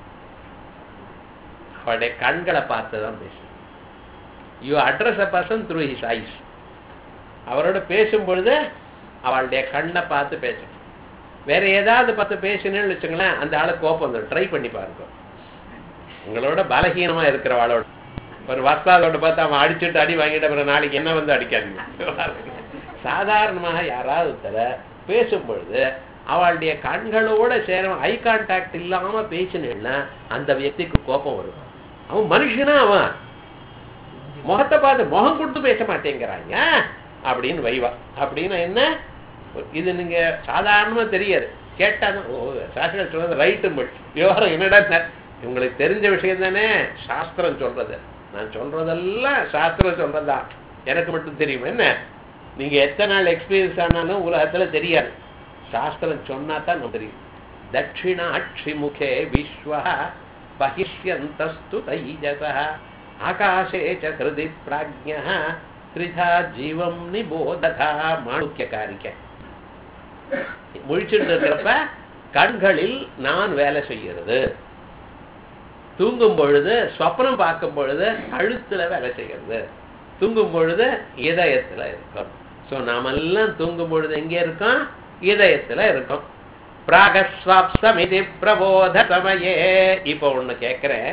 அவருடைய கண்களை பார்த்து தான் பேசுறேன் you address a person through his eyes அவரோட பேசும் பொழுது அவளுடைய கண்ணை பார்த்து பேசணும் வேற ஏதாவது பத்து பேசினேன்னு வச்சுங்களேன் அந்த ஆளு கோபம் வந்துடும் ட்ரை பண்ணி பாருங்க உங்களோட பலகீனமா இருக்கிறவாளோட ஒரு வஸ்தாதோட பார்த்து அவன் அடிச்சுட்டு அடி வாங்கிட்ட அப்புறம் நாளைக்கு என்ன வந்து அடிக்காதீங்க சாதாரணமாக யாராவது தர பேசும் பொழுது அவளுடைய கண்களோட சேர ஐ கான்டாக்ட் இல்லாம பேசினேன்னா அந்த వ్యక్తిக்கு கோபம் வரும் அவன் மனுஷனா அவன் முகத்தை பார்த்து முகம் கொடுத்து பேச மாட்டேங்கிறாங்க அப்படின்னு வைவா அப்படின்னு என்ன இது நீங்க சாதாரணமா தெரியாது கேட்டாதான் ஓ சாஸ்திரம் சொல்றது ரைட்டு விவகாரம் என்னடா சார் உங்களுக்கு தெரிஞ்ச விஷயம் தானே சாஸ்திரம் சொல்றது நான் சொல்றதெல்லாம் சாஸ்திரம் சொல்றதுதான் எனக்கு மட்டும் தெரியும் என்ன நீங்க எத்தனை நாள் எக்ஸ்பீரியன்ஸ் ஆனாலும் உலகத்துல தெரியாது சாஸ்திரம் சொன்னா தான் நமக்கு தெரியும் தட்சிணாட்சி முகே விஸ்வ பகிஷ்யந்தஸ்து தைஜச ஆகாஷே ச ஹிருதி பிராஜ்ய த்ரிதா ஜீவம் நிபோததா மாணுக்கிய காரிக்க முழிச்சுட்டு இருக்கிறப்ப கண்களில் நான் வேலை செய்கிறது தூங்கும் பொழுது சொப்னம் பார்க்கும் பொழுது கழுத்துல வேலை செய்கிறது தூங்கும் பொழுது இதயத்துல இருக்கும் சோ நாமெல்லாம் தூங்கும் பொழுது எங்க இருக்கோம் இதயத்துல இருக்கும் பிராகஸ்வாப்சமிதி பிரபோத சமயே இப்போ ஒண்ணு கேட்கிறேன்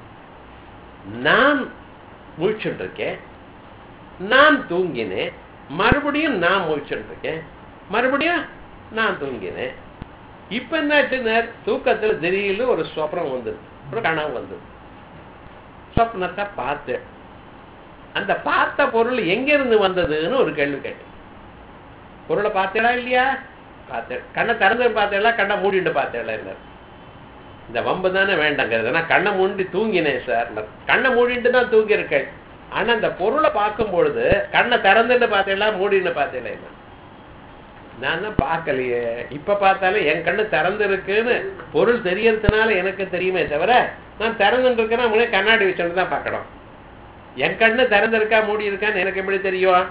நான் முழிச்சுட்டு இருக்கேன் நான் தூங்கினேன் மறுபடியும் நான் முழிச்சுட்டு இருக்கேன் மறுபடியும் நான் தூங்கினேன் இப்ப என்னாச்சுன்னா தூக்கத்துல திடீர்னு ஒரு சொப்னம் வந்தது ஒரு கனவு வந்தது சொப்னத்தை பார்த்தேன் அந்த பார்த்த பொருள் எங்க இருந்து வந்ததுன்னு ஒரு கேள்வி கேட்டேன் பொருளை பார்த்தேடா இல்லையா பார்த்தேன் கண்ணை திறந்து பார்த்தேடா கண்ணை மூடிட்டு பார்த்தேடா என்ன இந்த வம்பு தானே வேண்டாங்கிறது நான் கண்ணை மூடி தூங்கினேன் சார் கண்ணை மூடிட்டு தான் தூங்கி இருக்கேன் ஆனா அந்த பொருளை பார்க்கும் பொழுது கண்ணை திறந்துட்டு பார்த்தேடா மூடின்னு பார்த்தேடா என்ன நான் தான் பார்க்கலையே இப்ப பார்த்தாலும் என் கண்ணு திறந்து இருக்குன்னு பொருள் தெரியறதுனால எனக்கு தெரியுமே தவிர நான் திறந்துட்டு இருக்கேன்னா முன்னே கண்ணாடி வச்சுட்டு தான் பார்க்கணும் என் கண்ணு திறந்திருக்கா மூடி இருக்கான்னு எனக்கு எப்படி தெரியும்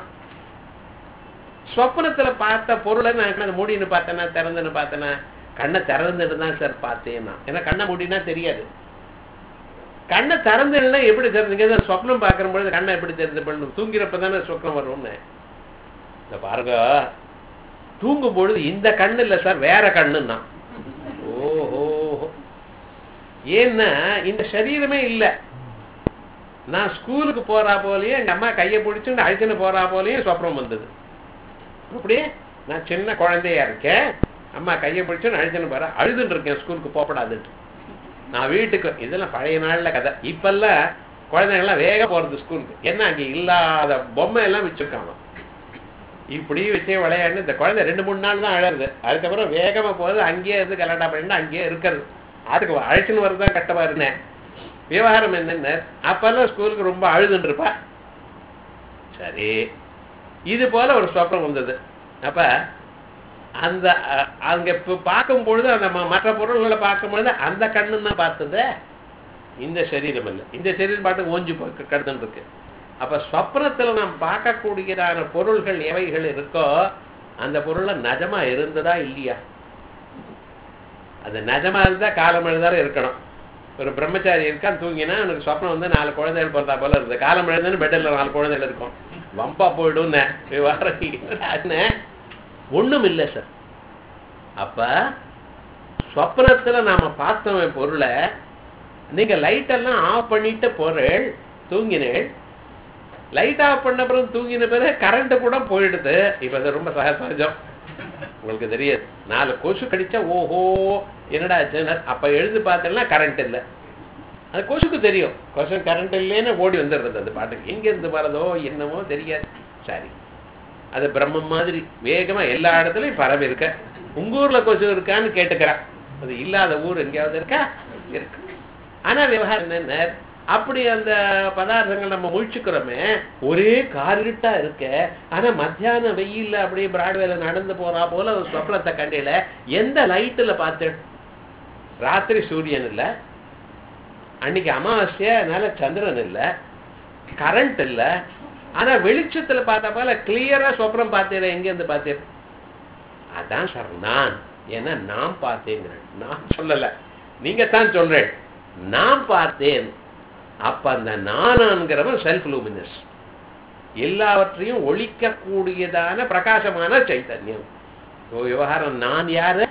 ஸ்வப்னத்துல பார்த்த பொருளை நான் கண்ணை மூடின்னு பார்த்தேனா திறந்துன்னு பார்த்தேனா கண்ணை திறந்துட்டு தான் சார் பார்த்தேன்னா ஏன்னா கண்ணை மூடினா தெரியாது கண்ணை திறந்துன்னா எப்படி தெரிஞ்சுங்க சொப்னம் பார்க்கிற பொழுது கண்ணை எப்படி தெரிந்து பண்ணணும் தூங்கிறப்ப தானே சொப்னம் வரும்னு இந்த பாருங்க தூங்கும் பொழுது இந்த கண்ணு இல்ல சார் வேற கண்ணுன்னா ஓஹோ ஏன்னா இந்த சரீரமே இல்ல நான் ஸ்கூலுக்கு போறா போலயே எங்க அம்மா கையை பிடிச்சு அழைச்சுன்னு போறா போலயும் சொப்னம் வந்தது அப்படியே நான் சின்ன குழந்தையா இருக்கேன் அம்மா கையை பிடிச்சு அழைச்சுன்னு போறேன் அழுதுன்னு இருக்கேன் ஸ்கூலுக்கு போகப்படாதுன்ட்டு நான் வீட்டுக்கு இதெல்லாம் பழைய நாள்ல கதை இப்பெல்லாம் குழந்தைங்கள்லாம் வேக போறது ஸ்கூலுக்கு என்ன அங்க இல்லாத பொம்மை எல்லாம் வச்சிருக்காங்க இப்படி வச்சே விளையாண்டு இந்த குழந்தை ரெண்டு மூணு நாள் தான் அழகுது அதுக்கப்புறம் வேகமா போகுது அங்கேயே இருந்து கலாட்டா பண்ணிட்டு அங்கேயே இருக்கிறது அதுக்கு அழைச்சுன்னு வரதான் கட்டமா இருந்தேன் விவகாரம் என்னென்ன அப்பெல்லாம் ஸ்கூலுக்கு ரொம்ப அழுதுன்னு இருப்பா சரி இது போல ஒரு சொப்பனம் வந்தது அப்ப அந்த அங்க பார்க்கும் பொழுது அந்த மற்ற பொருள்களை பார்க்கும் பொழுது அந்த கண்ணு தான் பார்த்தது இந்த சரீரம் இல்லை இந்த சரீரம் பாட்டு ஓஞ்சி கடந்துட்டு இருக்கு அப்ப ஸ்வப்னத்துல நாம் பார்க்கக்கூடியதான பொருள்கள் எவைகள் இருக்கோ அந்த பொருள்ல நஜமா இருந்ததா இல்லையா அது நஜமா இருந்தா காலம் எழுதாலும் இருக்கணும் ஒரு பிரம்மச்சாரி இருக்கான் தூங்கினா அவனுக்கு சொப்னம் வந்து நாலு குழந்தைகள் பிறந்தா போல இருக்குது காலம் எழுதுன்னு பெட்டில் நாலு குழந்தைகள் இருக்கும் வம்பா போயிடும் விவகாரம் ஒண்ணும் இல்லை சார் அப்ப சொப்னத்துல நாம பார்த்தோம் பொருளை நீங்க லைட் எல்லாம் ஆஃப் பண்ணிட்டு பொருள் தூங்கினேள் லைட் ஆஃப் பண்ண பிறகு தூங்கின பிறகு கரண்ட் கூட போயிடுது இப்ப அது ரொம்ப சகசகஜம் உங்களுக்கு தெரியாது நாலு கொசு கடிச்சா ஓஹோ என்னடா அப்ப எழுந்து பார்த்தேன்னா கரண்ட் இல்லை அது கொசுக்கு தெரியும் கொசு கரண்ட் இல்லைன்னு ஓடி வந்துடுறது அது பாட்டுக்கு எங்க இருந்து வரதோ என்னமோ தெரியாது சரி அது பிரம்மம் மாதிரி வேகமா எல்லா இடத்துலயும் பரவி இருக்க உங்க ஊர்ல கொசு இருக்கான்னு கேட்டுக்கிறான் அது இல்லாத ஊர் எங்கேயாவது இருக்கா இருக்கு ஆனா விவகாரம் என்ன அப்படி அந்த பதார்த்தங்கள் நம்ம முழிச்சுக்கிறோமே ஒரே காரிருட்டா இருக்க ஆனா மத்தியான வெயில்ல அப்படியே பிராட்வேல நடந்து போறா போல ஒரு சொப்னத்தை கண்டையில எந்த லைட்டுல பார்த்து ராத்திரி சூரியன் இல்ல அன்னைக்கு அமாவாசைய அதனால சந்திரன் இல்ல கரண்ட் இல்ல ஆனா வெளிச்சத்துல பார்த்த போல கிளியரா சொப்னம் பார்த்தேன் எங்க இருந்து பார்த்தேன் அதான் சார் நான் ஏன்னா நான் பார்த்தேங்கிறேன் நான் சொல்லல நீங்க தான் சொல்றேன் நான் பார்த்தேன் அப்ப அந்த நானான்கிறவன் செல்ஃப் லூமினஸ் எல்லாவற்றையும் ஒழிக்கக்கூடியதான பிரகாசமான சைத்தன்யம் விவகாரம் நான் யாரு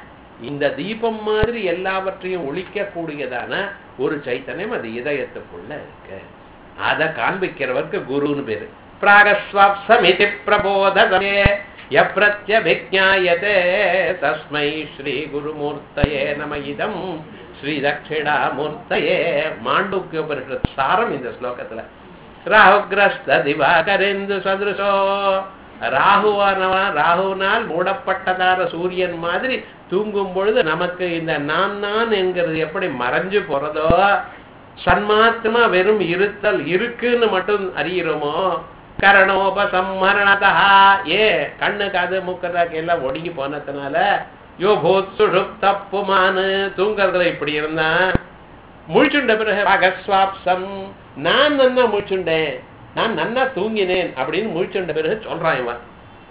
இந்த தீபம் மாதிரி எல்லாவற்றையும் ஒழிக்கக்கூடியதான ஒரு சைத்தன்யம் அது இதயத்துக்குள்ள இருக்கு அதை காண்பிக்கிறவருக்கு குருன்னு பேரு பிராகஸ்வாப்சமிதி பிரபோதமே யப்ரத்யபிஜாயதே தஸ்மை ஸ்ரீ குருமூர்த்தயே நம இதம் ஸ்ரீ தட்சிணாமூர்த்தயே மாண்டூக்கியோபனிஷத் சாரம் இந்த ஸ்லோகத்துல ராகுகிரஸ்த திவாகரேந்து சதுருசோ ராகுவானவன் ராகுவினால் மூடப்பட்டதான சூரியன் மாதிரி தூங்கும் பொழுது நமக்கு இந்த நான் நான் என்கிறது எப்படி மறைஞ்சு போறதோ சன்மாத்திரமா வெறும் இருத்தல் இருக்குன்னு மட்டும் அறிகிறோமோ கரணோபசம்மரணதா ஏ கண்ணு காது மூக்கதாக்கு எல்லாம் ஒடுங்கி போனதுனால யோ போத் சுழுப் தப்புமானு தூங்கறதுல இப்படி இருந்தான் முழிச்சுண்ட பிறகு அகஸ்வாப்சம் நான் நன்னா முழிச்சுண்டேன் நான் நன்னா தூங்கினேன் அப்படின்னு முழிச்சுண்ட பிறகு சொல்றான் இவன்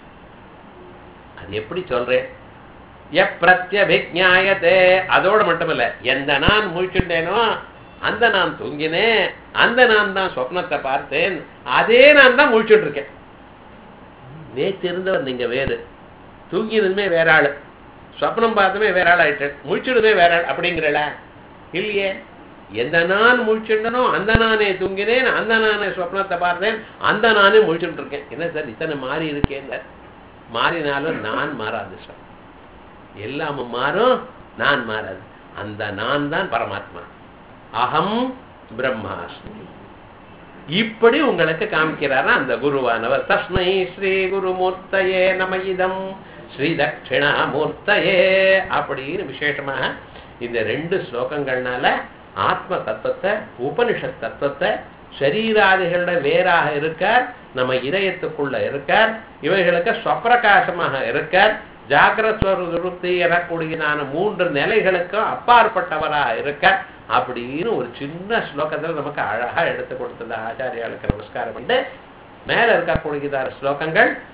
அது எப்படி சொல்றேன் எப்பிரத்யபிஜாயத்தே அதோட மட்டுமல்ல எந்த நான் முழிச்சுண்டேனோ அந்த நான் தூங்கினேன் அந்த நான் தான் சொப்னத்தை பார்த்தேன் அதே நான் தான் முழிச்சுட்டு இருக்கேன் நேற்று இருந்தவர் நீங்க வேறு தூங்கினதுமே வேற ஆளு சொப்னம் பார்த்ததுமே வேற ஆள் ஆயிட்டேன் முழிச்சுடுமே வேற ஆள் அப்படிங்கிறல இல்லையே எந்த நான் முழிச்சுண்டனோ அந்த நானே தூங்கினேன் அந்த நானே சொப்னத்தை பார்த்தேன் அந்த நானே முழிச்சுட்டு இருக்கேன் என்ன சார் இத்தனை மாறி இருக்கேன் மாறினாலும் நான் மாறாது சார் எல்லாமும் மாறும் நான் மாறாது அந்த நான் தான் பரமாத்மா அகம் பிரம்மாஸ்மி இப்படி உங்களுக்கு காமிக்கிறாரா அந்த குருவானவர் தஸ்மை ஸ்ரீ குருமூர்த்தயே நம இதம் ஸ்ரீ தட்சிணாமூர்த்தயே அப்படின்னு விசேஷமாக இந்த ரெண்டு ஸ்லோகங்கள்னால ஆத்ம தத்துவத்தை உபனிஷத் தத்துவத்தை சரீராதிகளோட வேறாக இருக்கார் நம்ம இதயத்துக்குள்ள இருக்கார் இவைகளுக்கு ஸ்வப்பிரகாசமாக இருக்கார் ஜாகிரஸ்வருத்தி எனக்கூடியதான மூன்று நிலைகளுக்கும் அப்பாற்பட்டவராக இருக்கார் அப்படின்னு ஒரு சின்ன ஸ்லோகத்துல நமக்கு அழகா எடுத்து கொடுத்தது ஆச்சாரியாளுக்கு நமஸ்காரம் பண்ணிட்டு மேல இருக்கக்கூடியதான ஸ்லோகங்கள்